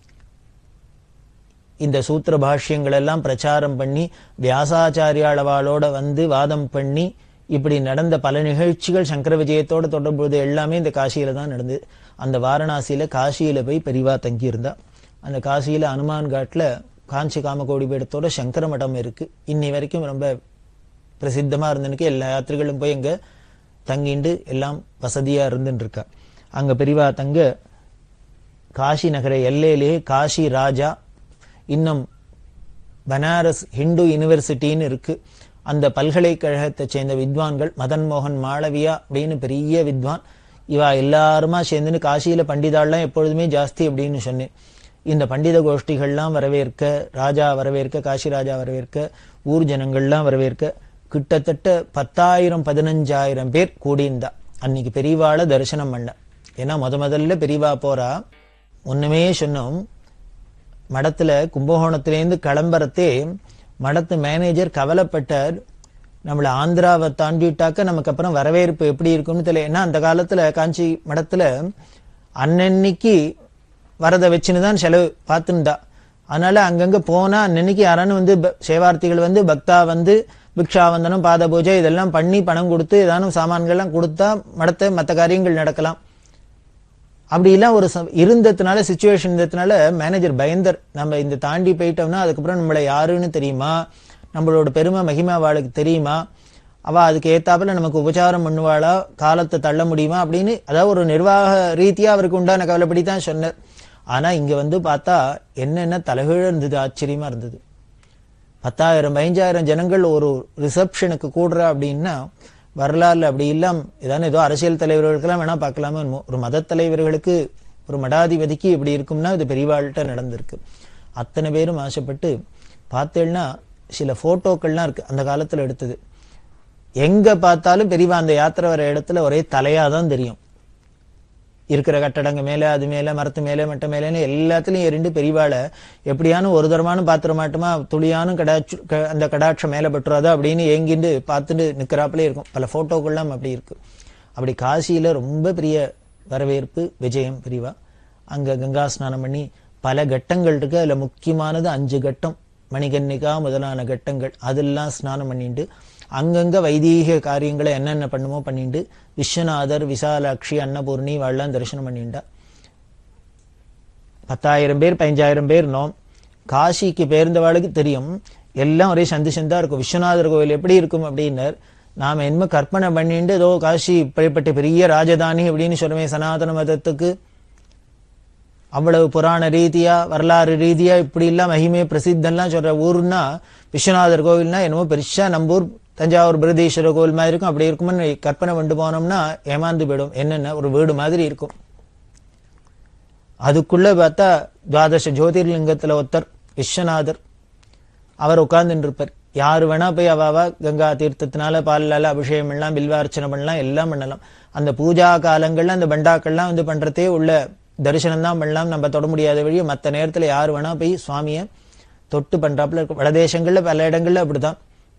இந்த சூத்திர பாஷ்யங்கள் எல்லாம் பிரச்சாரம் பண்ணி வியாசாச்சாரியாளவாளோட வந்து வாதம் பண்ணி இப்படி நடந்த பல நிகழ்ச்சிகள் சங்கர விஜயத்தோட தொடர்புது எல்லாமே இந்த காசியில தான் நடந்தது அந்த வாரணாசியில காசியில போய் பெரிவா தங்கி இருந்தா அந்த காசியில அனுமான் காட்டுல காஞ்சி காமகோடி பீடத்தோட சங்கர மடம் இருக்கு இன்னி வரைக்கும் ரொம்ப பிரசித்தமா இருந்தனுக்கு எல்லா யாத்திரைகளும் போய் அங்க தங்கிண்டு எல்லாம் வசதியா இருந்துட்டு இருக்கா அங்க பெரிவா தங்க காசி நகர எல்லையிலேயே காசி ராஜா இன்னும் பனாரஸ் ஹிந்து யூனிவர்சிட்டின்னு இருக்கு அந்த பல்கலைக்கழகத்தை சேர்ந்த வித்வான்கள் மதன் மோகன் மாளவியா அப்படின்னு பெரிய வித்வான் இவா எல்லாருமா சேர்ந்துன்னு காசியில பண்டிதாள்லாம் எப்பொழுதுமே ஜாஸ்தி அப்படின்னு சொன்னேன் இந்த பண்டித கோஷ்டிகள்லாம் வரவேற்க ராஜா வரவேற்க காசி ராஜா வரவேற்க ஊர் ஜனங்கள்லாம் வரவேற்க கிட்டத்தட்ட பத்தாயிரம் பதினஞ்சாயிரம் பேர் கூடியிருந்தா அன்னைக்கு பெரியவாளை தரிசனம் பண்ண ஏன்னா முத முதல்ல பெரியவா போறா ஒண்ணுமே சொன்னோம் மடத்துல கும்பகோணத்திலேருந்து கிளம்புறதே மடத்து மேனேஜர் கவலைப்பட்டார் நம்மள ஆந்திராவை தாண்டிட்டாக்க நமக்கு அப்புறம் வரவேற்பு எப்படி இருக்கும்னு தெரியல ஏன்னா அந்த காலத்துல காஞ்சி மடத்துல அன்னன்னைக்கு வரதை வச்சுன்னு தான் செலவு பார்த்துருந்தா அதனால அங்கங்க போனா அன்னன்னைக்கு யாரானு வந்து ப- சேவார்த்திகள் வந்து பக்தா வந்து பிக்ஷாவந்தனம் பாத பூஜை இதெல்லாம் பண்ணி பணம் கொடுத்து ஏதானும் சாமான்கள்லாம் கொடுத்தா மடத்தை மற்ற காரியங்கள் நடக்கலாம் அப்படிலாம் ஒரு ச- இருந்ததுனால சுச்சுவேஷன் இருந்ததுனால மேனேஜர் பயந்தர் நம்ம இந்த தாண்டி போயிட்டோம்னா அதுக்கப்புறம் நம்மளை யாருன்னு தெரியுமா நம்மளோட பெருமை மகிமா அவளுக்கு தெரியுமா அவ அதுக்கு ஏத்தாப்புல நமக்கு உபச்சாரம் பண்ணுவாளா காலத்தை தள்ள முடியுமா அப்படின்னு அதாவது ஒரு நிர்வாக ரீதியா அவருக்கு உண்டான கவலைப்படி தான் சொன்னார் ஆனா இங்க வந்து பார்த்தா என்னென்ன தலைகீழ இருந்தது ஆச்சரியமா இருந்தது பத்தாயிரம் பதினஞ்சாயிரம் ஜனங்கள் ஒரு ரிசப்ஷனுக்கு கூடுறா அப்படின்னா வரலாறுல அப்படி இல்லாம் ஏதாவது ஏதோ அரசியல் தலைவர்களுக்கெல்லாம் வேணா பார்க்கலாமோ என்னமோ. ஒரு மத தலைவர்களுக்கு ஒரு மடாதிபதிக்கு இப்படி இருக்கும்னா இது பெரியவாள்கிட்ட நடந்திருக்கு அத்தனை பேரும் ஆசைப்பட்டு பார்த்தேன்னா சில போட்டோக்கள்லாம் இருக்கு அந்த காலத்துல எடுத்தது எங்க பார்த்தாலும் பெரியவா அந்த யாத்திரை வர இடத்துல ஒரே தலையா தான் தெரியும் இருக்கிற கட்டடங்க மேல அது மேல மரத்து மேல மட்ட மேலேன்னு எல்லாத்துலயும் எரிண்டு பெரியவாளை எப்படியானு ஒரு தரமானு பாத்திர மாட்டோமா துளியானும் கடாச்சு க- அந்த கடாட்சம் மேல பெற்றுறதா அப்படின்னு ஏங்கிண்டு பார்த்துட்டு நிக்கிறாப்புலே இருக்கும் பல போட்டோக்கள்லாம் அப்படி இருக்கு அப்படி காசியில ரொம்ப பெரிய வரவேற்பு விஜயம் பிரிவா அங்க கங்கா ஸ்நானம் பண்ணி பல கட்டங்கள் இருக்கு அதுல முக்கியமானது அஞ்சு கட்டம் மணிகன்னிகா முதலான கட்டங்கள் அதெல்லாம் ஸ்நானம் பண்ணிட்டு அங்கங்க வைதீக காரியங்களை என்னென்ன பண்ணுமோ பண்ணிட்டு விஸ்வநாதர் விசாலாட்சி அன்னபூர்ணி வாழலாம் தரிசனம் பண்ணிண்டா பத்தாயிரம் பேர் பதினஞ்சாயிரம் பேர் நோம் காசிக்கு பேர்ந்தவாளுக்கு தெரியும் எல்லாம் ஒரே சந்து சந்தா இருக்கும் விஸ்வநாதர் கோவில் எப்படி இருக்கும் அப்படின்னர் நாம என்ன கற்பனை பண்ணிட்டு ஏதோ காசி இப்படிப்பட்ட பெரிய ராஜதானி அப்படின்னு சொல்லுமே சனாதன மதத்துக்கு அவ்வளவு புராண ரீதியா வரலாறு ரீதியா இப்படி எல்லாம் மகிமை பிரசித்தம்லாம் சொல்ற ஊர்னா விஸ்வநாதர் கோவில்னா என்னமோ பெருசா நம்பூர் தஞ்சாவூர் பிரதீஸ்வரர் கோவில் மாதிரி இருக்கும் அப்படி இருக்கும்னு கற்பனை பண்ணிட்டு போனோம்னா ஏமாந்து போயிடும் என்னென்ன ஒரு வீடு மாதிரி இருக்கும் அதுக்குள்ள பார்த்தா துவாதச ஜோதிர்லிங்கத்துல ஒருத்தர் விஸ்வநாதர் அவர் உட்கார்ந்துட்டு இருப்பார் யாரு வேணா போய் அவாவா கங்கா தீர்த்தத்தினால பாலால அபிஷேகம் எல்லாம் பில்வார்ச்சனை பண்ணலாம் எல்லாம் பண்ணலாம் அந்த பூஜா காலங்கள்ல அந்த பண்டாக்கள்லாம் வந்து பண்றதே உள்ள தரிசனம் தான் பண்ணலாம் நம்ம தொட முடியாத வழியை மத்த நேரத்துல யாரு வேணா போய் சுவாமியை தொட்டு பண்றாப்புல இருக்கும் வடதேசங்கள்ல பல இடங்கள்ல அப்படிதான்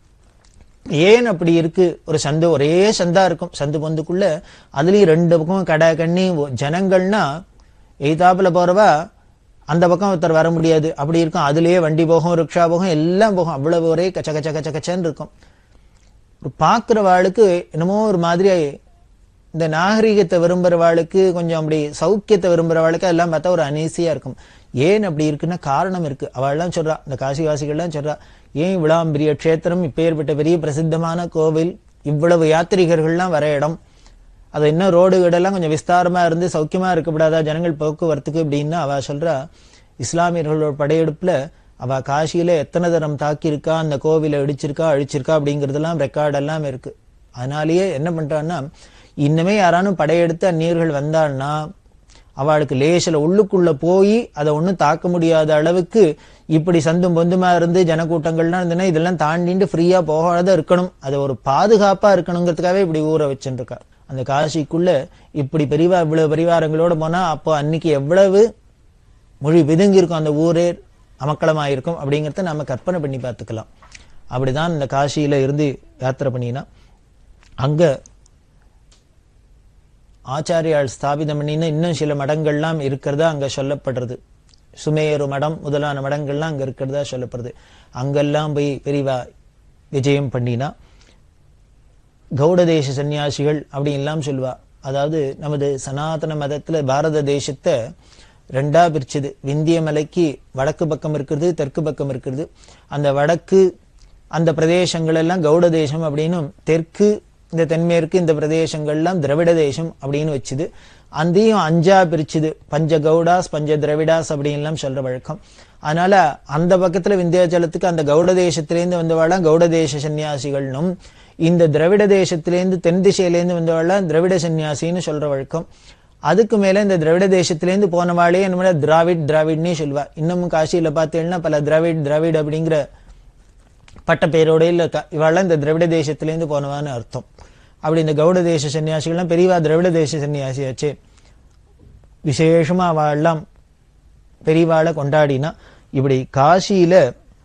ஏன் அப்படி இருக்கு ஒரு சந்து ஒரே சந்தா இருக்கும் சந்து பொந்துக்குள்ள அதுலயும் ரெண்டு பக்கம் கடை கண்ணி ஒ- ஜனங்கள்னா எய்தாப்புல போறவா அந்த பக்கம் ஒருத்தர் வர முடியாது அப்படி இருக்கும் அதுலயே வண்டி போகும் ரிக்ஷா போகும் எல்லாம் போகும் அவ்வளவு ஒரே கச்ச கச்ச கச்ச கச்சன்னு இருக்கும் ஒரு பார்க்குறவாளுக்கு என்னமோ ஒரு மாதிரி இந்த நாகரிகத்தை விரும்புறவாளுக்கு கொஞ்சம் அப்படி சௌக்கியத்தை விரும்புறவாளுக்கு அதெல்லாம் பார்த்தா ஒரு அனீசியா இருக்கும் ஏன் அப்படி இருக்குன்னா காரணம் இருக்கு அவள்லாம் சொல்றா இந்த காசிவாசிகள்லாம் சொல்றா ஏன் இவ்வளவு பெரிய க்ஷேத்திரம் இப்பேற்பட்ட பெரிய பிரசித்தமான கோவில் இவ்வளவு யாத்ரீகர்கள்லாம் வர இடம் அது இன்னும் ரோடு வீடெல்லாம் கொஞ்சம் விஸ்தாரமா இருந்து சௌக்கியமா இருக்கக்கூடாதா ஜனங்கள் போக்குவரத்துக்கு அப்படின்னு அவ சொல்றா இஸ்லாமியர்களோட படையெடுப்புல அவ காசியில எத்தனை தரம் தாக்கியிருக்கா அந்த கோவிலை இடிச்சிருக்கா அழிச்சிருக்கா அப்படிங்கறதெல்லாம் ரெக்கார்ட் எல்லாம் இருக்கு அதனாலேயே என்ன பண்றான்னா இன்னுமே யாரானும் படையெடுத்து அந்நியர்கள் வந்தாள்னா அவளுக்கு லேசில் உள்ளுக்குள்ள போய் அதை ஒண்ணும் தாக்க முடியாத அளவுக்கு இப்படி சந்தும் பொந்துமா இருந்து ஜனக்கூட்டங்கள்லாம் இருந்ததுன்னா இதெல்லாம் தாண்டிட்டு ஃப்ரீயா போகாத இருக்கணும் அது ஒரு பாதுகாப்பா இருக்கணுங்கிறதுக்காகவே இப்படி ஊற வச்சுருக்கா அந்த காசிக்குள்ள இப்படி பெரிவா இவ்வளவு பரிவாரங்களோட போனா அப்போ அன்னைக்கு எவ்வளவு மொழி பிதுங்கி இருக்கும் அந்த ஊரே அமக்களமா இருக்கும் அப்படிங்கறத நாம கற்பனை பண்ணி பார்த்துக்கலாம் அப்படிதான் இந்த காசியில இருந்து யாத்திரை பண்ணினா அங்க ஆச்சாரியால் ஸ்தாபிதம் பண்ணின இன்னும் சில மடங்கள்லாம் இருக்கிறதா அங்க சொல்லப்படுறது சுமேரு மடம் முதலான மடங்கள்லாம் அங்க இருக்கிறதா சொல்லப்படுது அங்கெல்லாம் போய் பெரிவா விஜயம் பண்ணினா கௌடதேச சன்னியாசிகள் அப்படின்லாம் சொல்லுவா அதாவது நமது சனாதன மதத்துல பாரத தேசத்தை ரெண்டா பிரிச்சுது விந்திய மலைக்கு வடக்கு பக்கம் இருக்கிறது தெற்கு பக்கம் இருக்கிறது அந்த வடக்கு அந்த பிரதேசங்கள் எல்லாம் கௌட தேசம் அப்படின்னும் தெற்கு இந்த தென்மேற்கு இந்த பிரதேசங்கள்லாம் திராவிட தேசம் அப்படின்னு வச்சுது அந்தையும் அஞ்சா பிரிச்சுது பஞ்ச கௌடாஸ் பஞ்ச திராவிடாஸ் அப்படின்லாம் சொல்ற வழக்கம் அதனால அந்த பக்கத்துல விந்தியாச்சலத்துக்கு அந்த கௌட தேசத்திலேருந்து வந்தவாளாம் கௌட தேச சன்னியாசிகள்னும் இந்த திராவிட தேசத்திலேருந்து தென் திசையிலேருந்து வந்தவாளாம் திராவிட சன்னியாசின்னு சொல்ற வழக்கம் அதுக்கு மேல இந்த திராவிட தேசத்திலேருந்து போனவாளே என்ன திராவிட் திராவிட்னே சொல்லுவா இன்னமும் காசியில பார்த்தீங்கன்னா பல திராவிட் திராவிட் அப்படிங்கிற பட்ட பேரோட இல்ல க- இவாள்லாம் இந்த திராவிட தேசத்திலேருந்து போனவான்னு அர்த்தம் அப்படி இந்த கௌட தேச சன்னியாசிகள்லாம் பெரியவா திராவிட தேச சன்னியாசியாச்சே விசேஷமா அவள்லாம் பெரியவாளை கொண்டாடினா இப்படி காசியில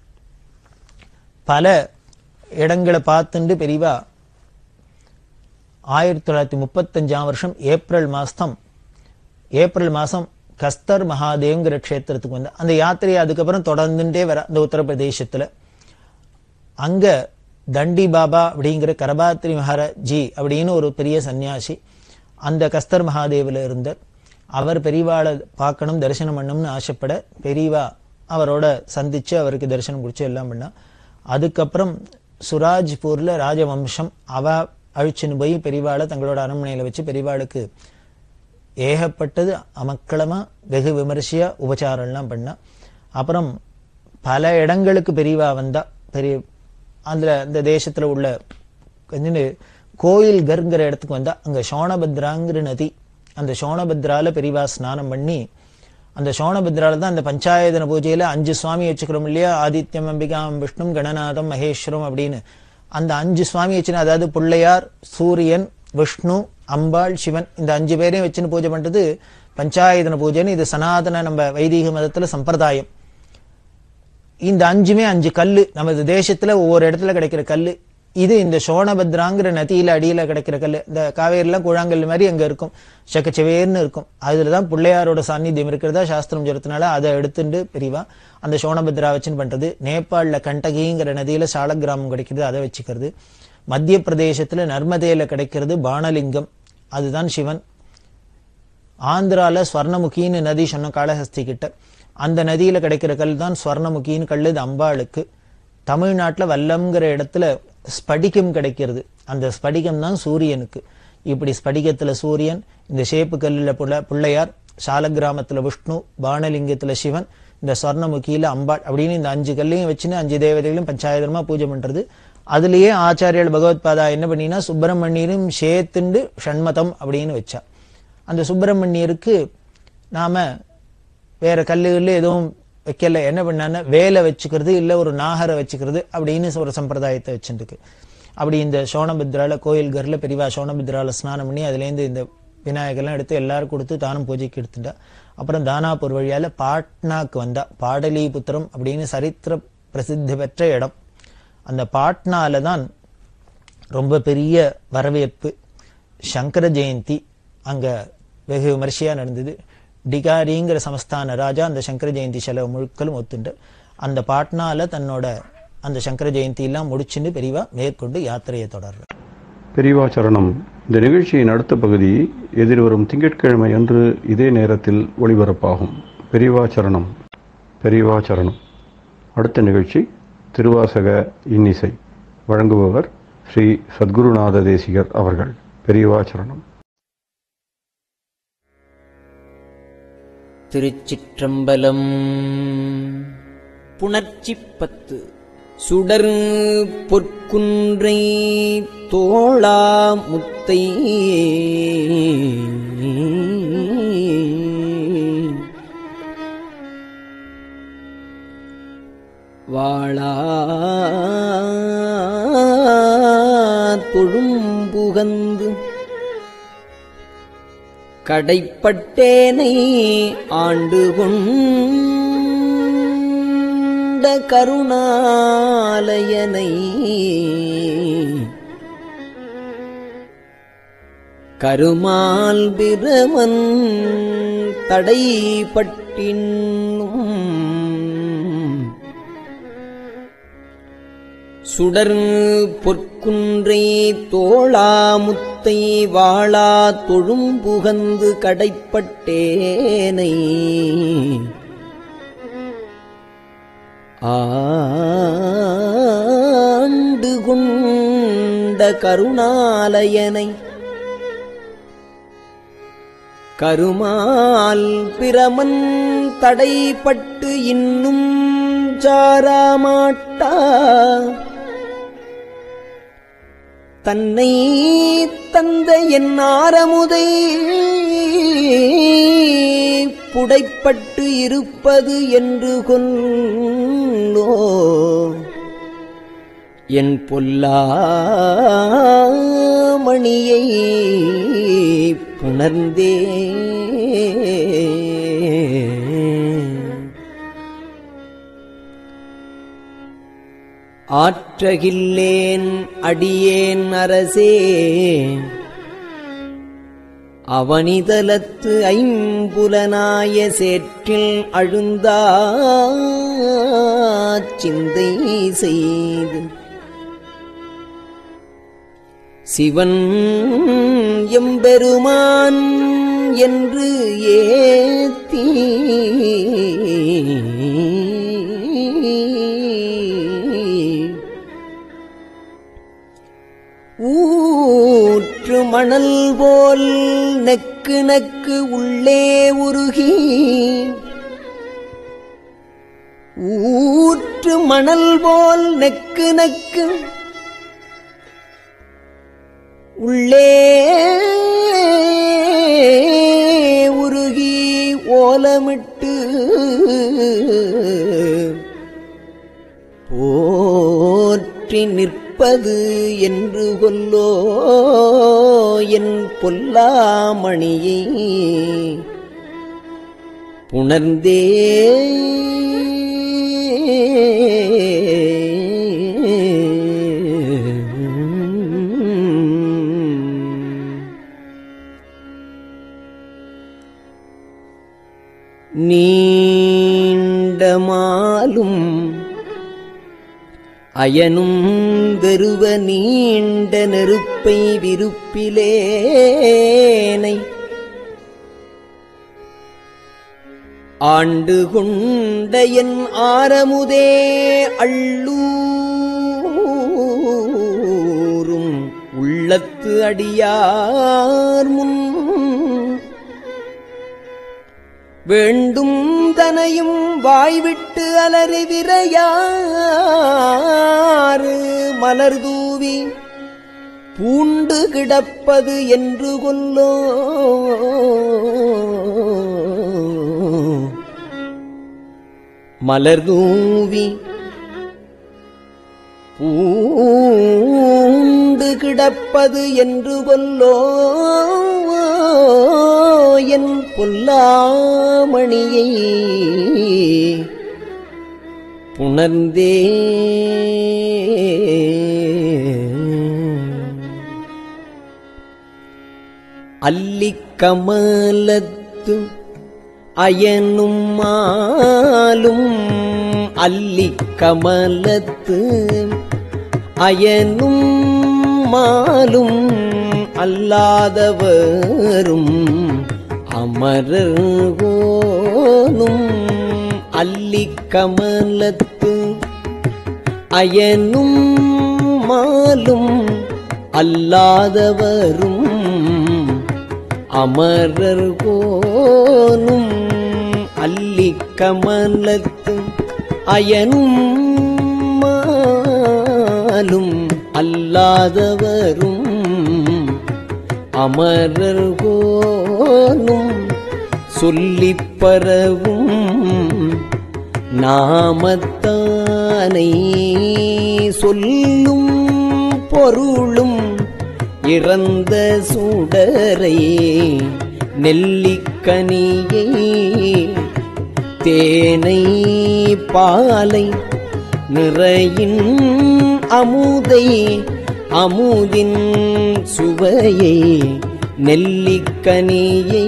பல இடங்களை பார்த்துண்டு பெரியவா ஆயிரத்தி தொள்ளாயிரத்தி முப்பத்தஞ்சாம் வருஷம் ஏப்ரல் மாசம் ஏப்ரல் மாசம் கஸ்தர் மகாதேவ்ங்கிற க்ஷேத்திரத்துக்கு வந்து அந்த யாத்திரையை அதுக்கப்புறம் தொடர்ந்துட்டே வர அந்த உத்தரப்பிரதேசத்துல அங்க தண்டி பாபா அப்படிங்கிற கரபாத்திரி மகாராஜி அப்படின்னு ஒரு பெரிய சன்னியாசி அந்த கஸ்தர் மகாதேவில இருந்தார் அவர் பெரியவாளை பார்க்கணும் தரிசனம் பண்ணணும்னு ஆசைப்பட பெரியவா அவரோட சந்திச்சு அவருக்கு தரிசனம் கொடுத்து எல்லாம் பண்ணா அதுக்கப்புறம் சுராஜ்பூர்ல ராஜவம்சம் அவ அழிச்சுன்னு போய் பெரியவாளை தங்களோட அரண்மனையில வச்சு பெரியவாளுக்கு ஏகப்பட்டது அமக்களமா வெகு விமரிசையா உபச்சாரம்லாம் பண்ணா அப்புறம் பல இடங்களுக்கு பெரியவா வந்தா பெரிய அதுல அந்த தேசத்துல உள்ள கொஞ்சம் கோயில் கருங்கிற இடத்துக்கு வந்தா அங்க சோனபத்ராங்கிற நதி அந்த சோனபத்ரால பெரியவா ஸ்நானம் பண்ணி அந்த சோனபத்ரால தான் அந்த பஞ்சாயதன பூஜையில அஞ்சு சுவாமி வச்சுக்கிறோம் இல்லையா ஆதித்யம் அம்பிகாம் விஷ்ணும் கணநாதம் மகேஸ்வரம் அப்படின்னு அந்த அஞ்சு சுவாமி வச்சுனா அதாவது பிள்ளையார் சூரியன் விஷ்ணு அம்பாள் சிவன் இந்த அஞ்சு பேரையும் வச்சுன்னு பூஜை பண்றது பஞ்சாயதன பூஜைன்னு இது சனாதன நம்ம வைதீக மதத்துல சம்பிரதாயம் இந்த அஞ்சுமே அஞ்சு கல்லு நமது தேசத்துல ஒவ்வொரு இடத்துல கிடைக்கிற கல்லு இது இந்த சோனபத்ராங்கிற நதியில அடியில கிடைக்கிற கல்லு இந்த காவேரிலாம் கூழாங்கல் மாதிரி அங்க இருக்கும் செக்கச்செவேர்னு இருக்கும் அதுலதான் பிள்ளையாரோட சாநித்தியம் இருக்கிறதா சாஸ்திரம் சொல்றதுனால அதை எடுத்துட்டு பிரிவா அந்த சோனபத்ரா வச்சுன்னு பண்றது நேபாளில் கண்டகிங்கிற நதியில சாலக்கிராமம் கிடைக்கிறது அதை வச்சுக்கிறது மத்திய பிரதேசத்துல நர்மதையில கிடைக்கிறது பானலிங்கம் அதுதான் சிவன் ஆந்திரால ஸ்வர்ணமுகின்னு நதி சொன்ன காளஹஸ்தி கிட்ட அந்த நதியில கிடைக்கிற கல் தான் ஸ்வர்ணமுகின்னு கல் இது அம்பாளுக்கு தமிழ்நாட்டுல வல்லம்ங்கிற இடத்துல ஸ்படிகம் கிடைக்கிறது அந்த ஸ்படிகம் தான் சூரியனுக்கு இப்படி ஸ்படிகத்துல சூரியன் இந்த சேப்பு கல்லுல புள்ள பிள்ளையார் சாலக்கிராமத்துல விஷ்ணு பானலிங்கத்துல சிவன் இந்த ஸ்வர்ணமுகியில அம்பாள் அப்படின்னு இந்த அஞ்சு கல்லையும் வச்சுன்னு அஞ்சு தேவதைகளையும் பஞ்சாயதமா பூஜை பண்றது அதுலயே ஆச்சாரியர் பகவத்பாதா என்ன பண்ணினா சுப்பிரமணியரும் சேத்துண்டு ஷண்மதம் அப்படின்னு வச்சா அந்த சுப்பிரமணியருக்கு நாம வேற கல்லுகள்ல எதுவும் வைக்கல என்ன பண்ணான்னா வேலை வச்சுக்கிறது இல்ல ஒரு நாகரை வச்சுக்கிறது அப்படின்னு ஒரு சம்பிரதாயத்தை வச்சுருக்கு அப்படி இந்த சோனபத்ரால கோயில்கர்ல பெரியவா சோனபத்ரால ஸ்நானம் பண்ணி அதுலேருந்து இந்த விநாயகர்லாம் எடுத்து எல்லாரும் கொடுத்து தானும் பூஜைக்கு எடுத்துட்டா அப்புறம் தானாப்பூர் வழியால பாட்னாக்கு வந்தா பாடலிபுத்திரம் அப்படின்னு சரித்திர பிரசித்தி பெற்ற இடம் அந்த பாட்னால தான் ரொம்ப பெரிய வரவேற்பு சங்கர ஜெயந்தி அங்க வெகு விமர்சையா நடந்தது டிகாரிங்கிற சமஸ்தான ராஜா அந்த சங்கர ஜெயந்தி செலவு முழுக்களும் ஒத்துண்டு அந்த பாட்னால தன்னோட அந்த சங்கர ஜெயந்தி எல்லாம் முடிச்சுன்னு பெரியவா மேற்கொண்டு யாத்திரையை தொடர்ற பெரியவா சரணம் இந்த நிகழ்ச்சியின் அடுத்த பகுதி எதிர்வரும் திங்கட்கிழமை அன்று இதே நேரத்தில் ஒளிபரப்பாகும் பெரியவா சரணம் பெரியவா சரணம் அடுத்த நிகழ்ச்சி திருவாசக இன்னிசை வழங்குபவர் ஸ்ரீ சத்குருநாத தேசிகர் அவர்கள் பெரியவா சரணம் திருச்சிற்றம்பலம் புணர்ச்சிப் பத்து சுடர் பொற்குன்றை தோளா முத்தை வாழா தொழும்புகந்து கடைப்பட்டேனை ஆண்டு கொண்ட கருணாலயனை கருமால் பிரமன் தடைப்பட்டின்னும் சுடர் பொற்குன்றை தோளாமுத்தை வாளா தொழும்புகந்து கடைப்பட்டேனை ஆண்டு கொண்ட கருணாலயனை கருமால் பிரமன் தடைப்பட்டு இன்னும் சாராமாட்டா தன்னை தந்த என் ஆரமுதை புடைப்பட்டு இருப்பது என்று கொல்லோ என் பொல்லாமணியை புணர்ந்தே ஆற்றகில்லேன் அடியேன் அரசே அவனிதலத்து ஐம்புலனாய சேற்றில் அழுந்தா சிந்தை செய்து சிவன் எம்பெருமான் என்று ஏத்தி ஊற்று மணல் போல் நெக்கு நெக்கு உள்ளே உருகி ஊற்று மணல் போல் நெக்கு நெக்கு உள்ளே உருகி ஓலமிட்டு போற்றி நிற்ப நெருப்பது என்று கொல்லோ என் பொல்லாமணியை புணர்ந்தே நீண்டமாலும் அயனும் வெறுவ நீண்ட நெருப்பை விருப்பிலேனை ஆண்டு கொண்ட என் ஆரமுதே அள்ளூரும் உள்ளத்து அடியார் முன் வேண்டும் தனையும் வாய்விட்டு அலறி விரையாறு மலர் தூவி பூண்டு கிடப்பது என்று கொல்லோ மலர் தூவி பூண்டு கிடப்பது என்று கொல்லோ என் பொல்லாமணியை புணர்ந்தே அல்லிக்கமலத்து அயனும் மாலும் அல்லிக்கமலத்து அயனும் மாலும் அல்லாதவரும் அமரர்கோனும் அல்லிக்கமலத்து அயனும் மாலும் அல்லாதவரும் அமரர்கோனும் அல்லிக்கமலத்து அயனும் மாலும் அல்லாதவரும் அமரர்கோனும் சொல்லிப் பரவும் நாமத்தானை சொல்லும் பொருளும் இறந்த சுடரை நெல்லிக்கனியை தேனை பாலை நிறையின் அமுதை அமுதின் சுவையை நெல்லிக்கனியை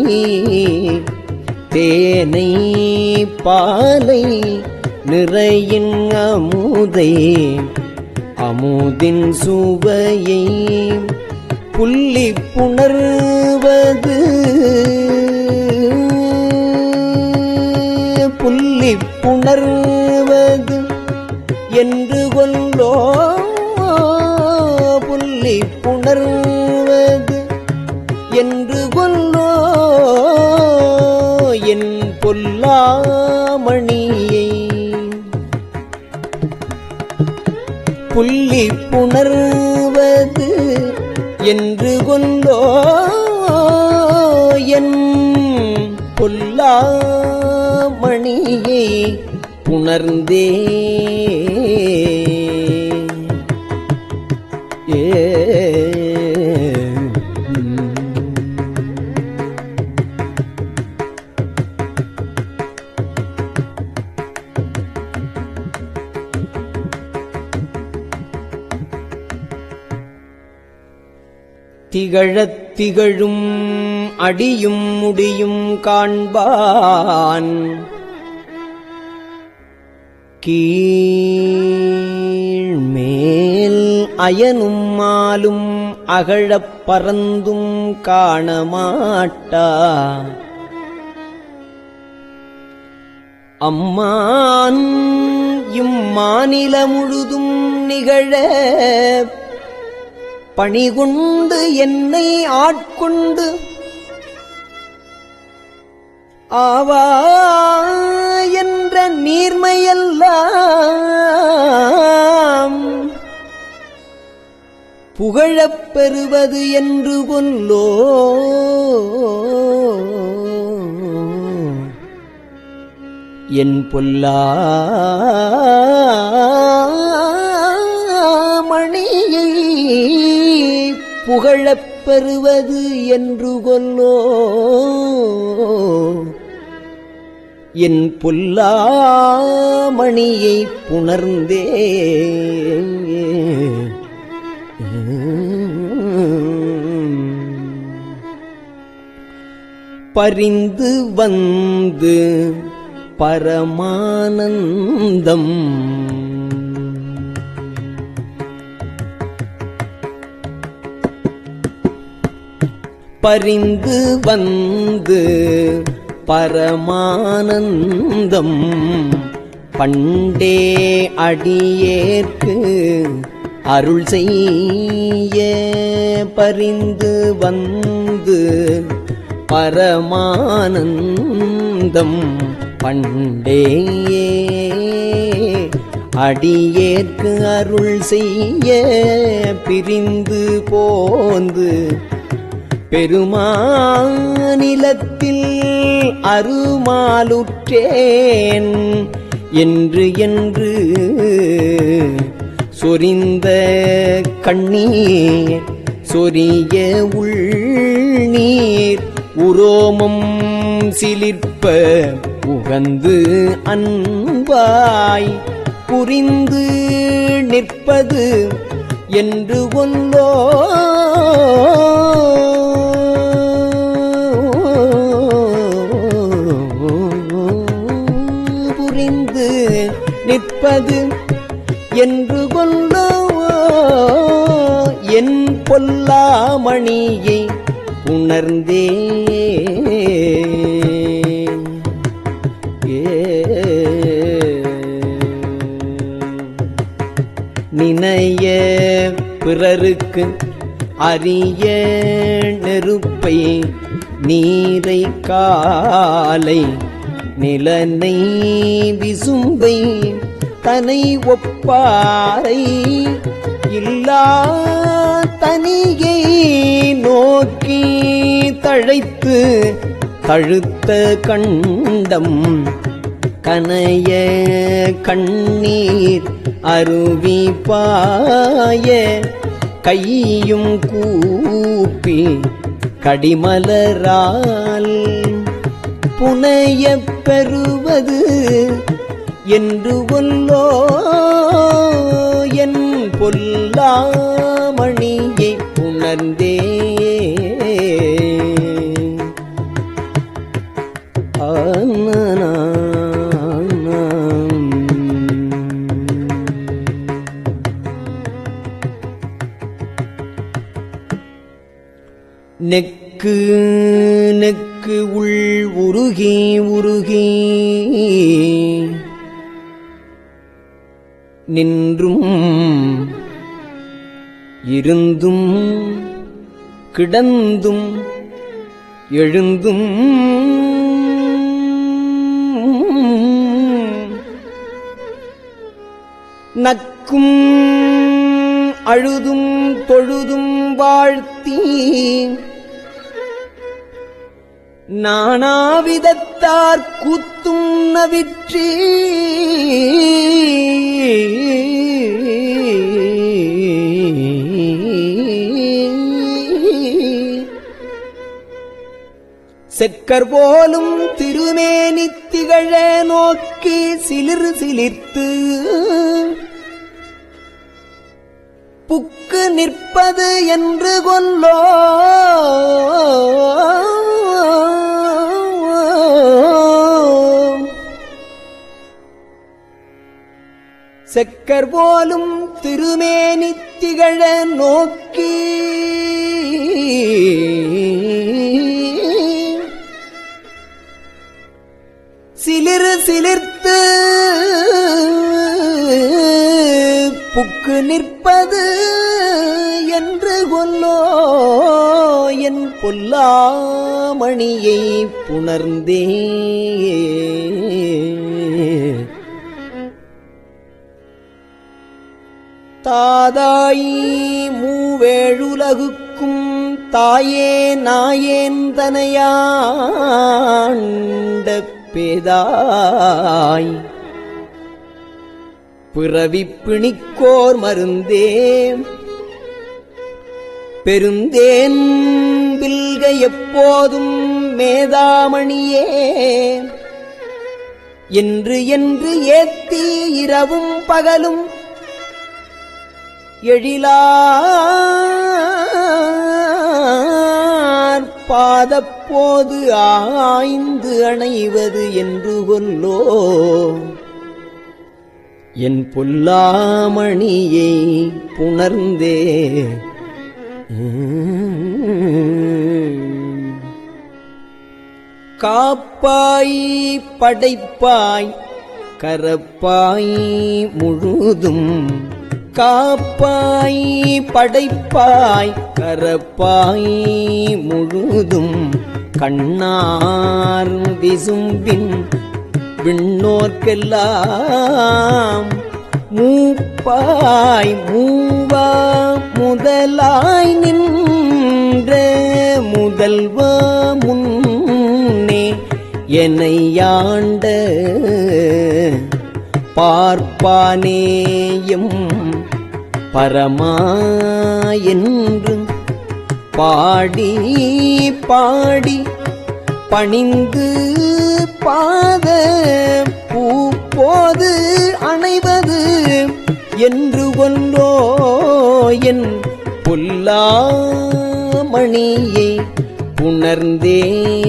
தேனை பாலை நிறையின் அமுதை அமுதின் சுவையை புள்ளி புணர்வது புள்ளி புணர்வது என்று கொல்லோ புள்ளி புணர்வது என்று கொல்லோ என் பொல்லாமணியை புள்ளி புணர்வது என்று கொண்டோ என் பொல்லாமணியை புணர்ந்தே ஏ திகழத் திகழும் அடியும் முடியும் காண்பான் கீழ்மேல் அயனும் மாலும் அகழப் பறந்தும் காணமாட்டா அம்மான் இம்மாநில முழுதும் நிகழ பணிகொண்டு என்னை ஆட்கொண்டு ஆவா என்ற நீர்மையெல்லாம் புகழப் பெறுவது என்று கொல்லோ என் பொல்லா மணியை புகழப் பெறுவது என்று கொல்லோ என் பொல்லாமணியை புணர்ந்தே பரிந்து வந்து பரமானந்தம் பரிந்து வந்து பரமானந்தம் பண்டே அடியேற்கு அருள் செய்ய பரிந்து வந்து பரமானந்தம் பண்டே அடியேற்கு அருள் செய்ய பிரிந்து போந்து பெருமாநிலத்தில் அருமாலுற்றேன் என்று என்று சொரிந்த கண்ணீர் சொரிய உள்நீர் உரோமம் சிலிர்ப்ப உகந்து அன்பாய் புரிந்து நிற்பது என்று கொல்லோ புரிந்து நிற்பது என்று கொல்லோ என் பொல்லாமணியை உணர்ந்தே நினைய பிறருக்கு அரிய நெருப்பை நீரை காலை நிலனை விசும்பை தனை ஒப்பாரை இல்லா தனியை நோக்கி தழைத்து தழுத்த கண்டம் கனைய கண்ணீர் அருவி பாய கையும் கூப்பி கடிமலரால் புனையப் பெறுவது என்று கொல்லோ என் பொல்லாமணியை உணர்ந்தே நெக்கு நெக்கு உள் உருகி உருகி நின்றும் இருந்தும் கிடந்தும் எழுந்தும் நக்கும் அழுதும் தொழுதும் வாழ்த்தி நானாவிதத்தார் கூத்தும் நவிற்றி செக்கர் போலும் திருமேனி திகழ நோக்கி சிலிர் சிலிர்த்து புக்கு நிற்பது என்று கொல்லோ செக்கர் போலும் திருமேனி திகழ நோக்கி சிலிரு சிலிர்த்து புக்கு நிற்பது என்று கொல்லோ என் பொல்லாமணியை புணர்ந்தே தாதாயி மூவேழுலகுக்கும் தாயே நாயேந்தனையாண்ட பேதாய் பிறவி பிணிக்கோர் மருந்தே பெருந்தேன் பில்க எப்போதும் மேதாமணியே என்று என்று ஏத்தி இரவும் பகலும் எழிலார் பாதப்போது ஆய்ந்து அணைவது என்று கொல்லோ என் பொல்லாமணியை புணர்ந்தே காப்பாய் படைப்பாய் கரப்பாய் முழுதும் காப்பாய் படைப்பாய் கரப்பாய் முழுதும் கண்ணார் விசும்பின் விண்ணோர்க்கெல்லாம் மூப்பாய் மூவா முதலாய் நின்ற முதல்வா முன்னே என்னையாண்ட பார்ப்பானேயும் பரமா என்று பாடி பாடி பணிந்து பாத பூப்போது அணைவது என்று கொண்டோ என் பொல்லாமணியை புணர்ந்தே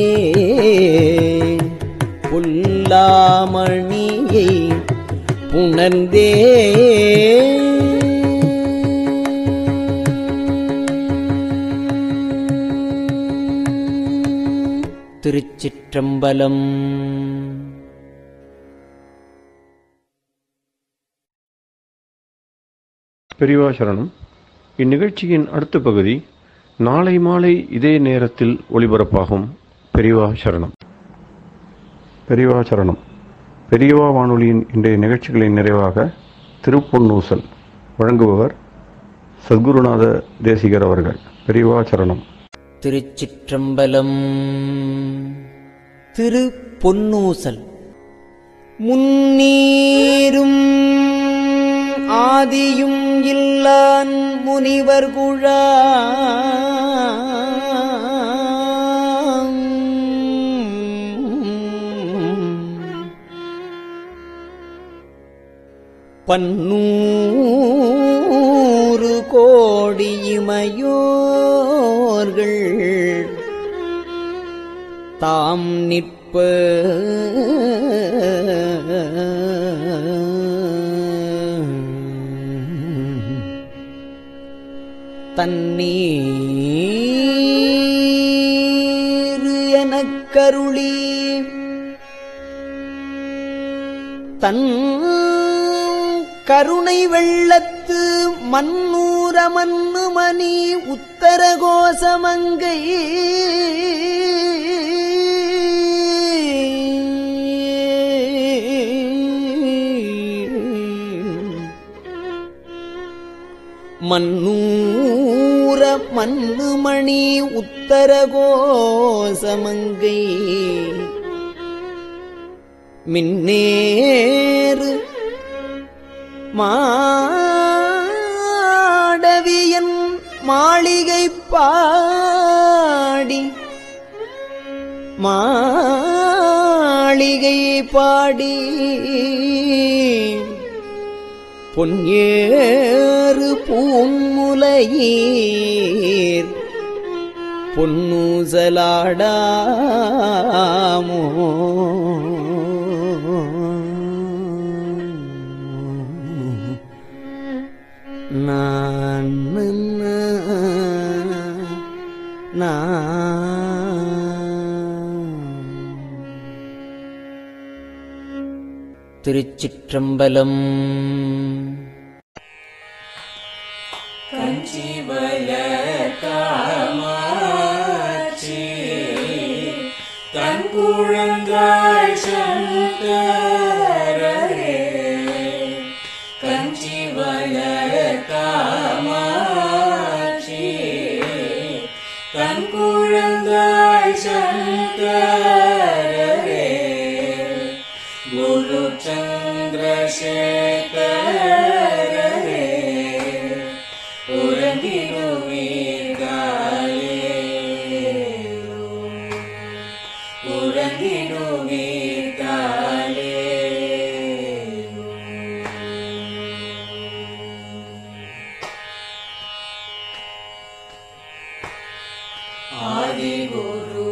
பொல்லாமணியை புணர்ந்தே திருச்சிற்றம்பலம் பெரியவா சரணம் இந்நிகழ்ச்சியின் அடுத்த பகுதி நாளை மாலை இதே நேரத்தில் ஒளிபரப்பாகும் பெரியவா சரணம் பெரியவா சரணம் பெரியவா வானொலியின் இன்றைய நிகழ்ச்சிகளின் நிறைவாக திருப்பொன்னூசல் வழங்குபவர் சத்குருநாத தேசிகர் அவர்கள் பெரியவா சரணம் திருச்சிற்றம்பலம் திரு பொன்னூசல் முன்னீரும் ஆதியும் இல்லான் முனிவர் குழாம் பன்னூறு கோடி இமையோர்கள் தாம் நிற்ப தண்ணீர் எனக் கருளி தன் கருணை வெள்ளத்து மன்னூர மன்னு மணி உத்தர கோசமங்கை மன்னூர மன்னு மணி உத்தர கோசமங்கை மின்னேறு மாடவியன் மாளிகை பாடி மாளிகை பாடி பொன்னேறு பூமுலையீர் பொன்னூசலாடாமோ நான் திருச்சிற்றம்பலம் உறங்கிடுவீர்கள் ஆதிகுரு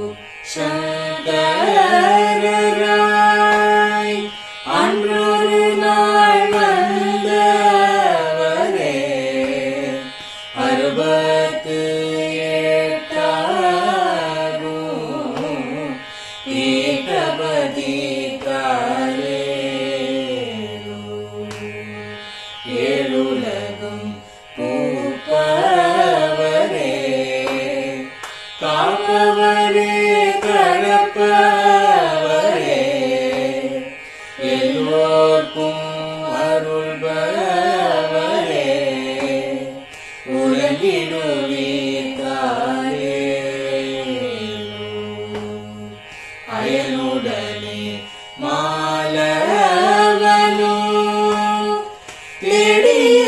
சங்கராய் அன்றொரு நாள் வந்தவரே அறுபத்து எட்டாகும் பீட்டபதி காலேரு ஏழுலகும் பூப்பவரே காப்பவரே கடப்பவரே எல்லோர்க்கும் அருள்பவரே உலகிடுவீதாரே அயனுடனே மாலவனோ தேடிய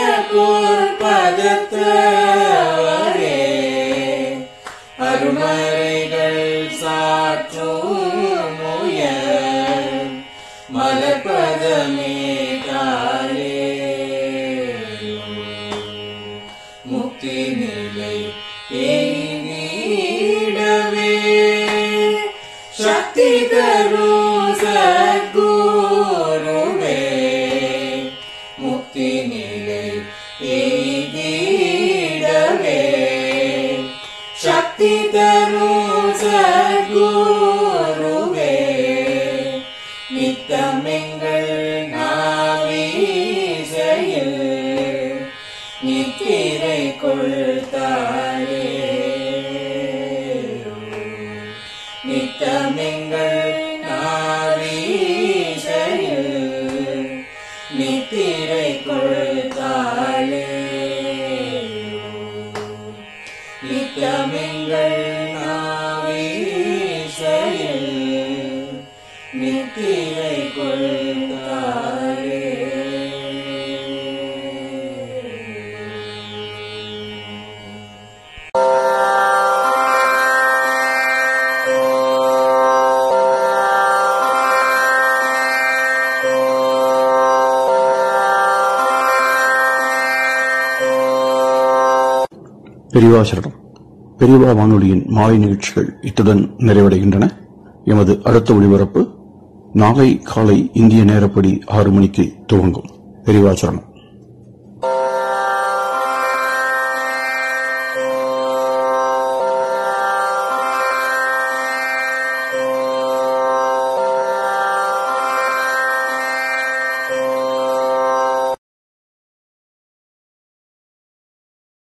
பொற்பதத்தவரே அருமறைகள் சாற்றும் முயல் மலப்பதமே தாரே முக்தி நிலை எய்திடவே சக்தி தரும் சத்குருவே முக்தி நிலை எய்திடவே சக்தி தரும் சத்குருவே நித்தமெங்கள் நாவீசையில் நித்திரை கொள்தாரே நித்தமெங்கள் நாவீசையில் நித்திரை கொள்தாளே நித்தமெங்கள் நாவீசையில் நித்திரை கொள்தாரே பெரியவா சரணம் பெரியவா வானொலியின் மாலை நிகழ்ச்சிகள் இத்துடன் நிறைவடைகின்றன எமது அடுத்த ஒளிபரப்பு நாளை காலை இந்திய நேரப்படி ஆறு மணிக்கு துவங்கும் பெரியவா சரணம்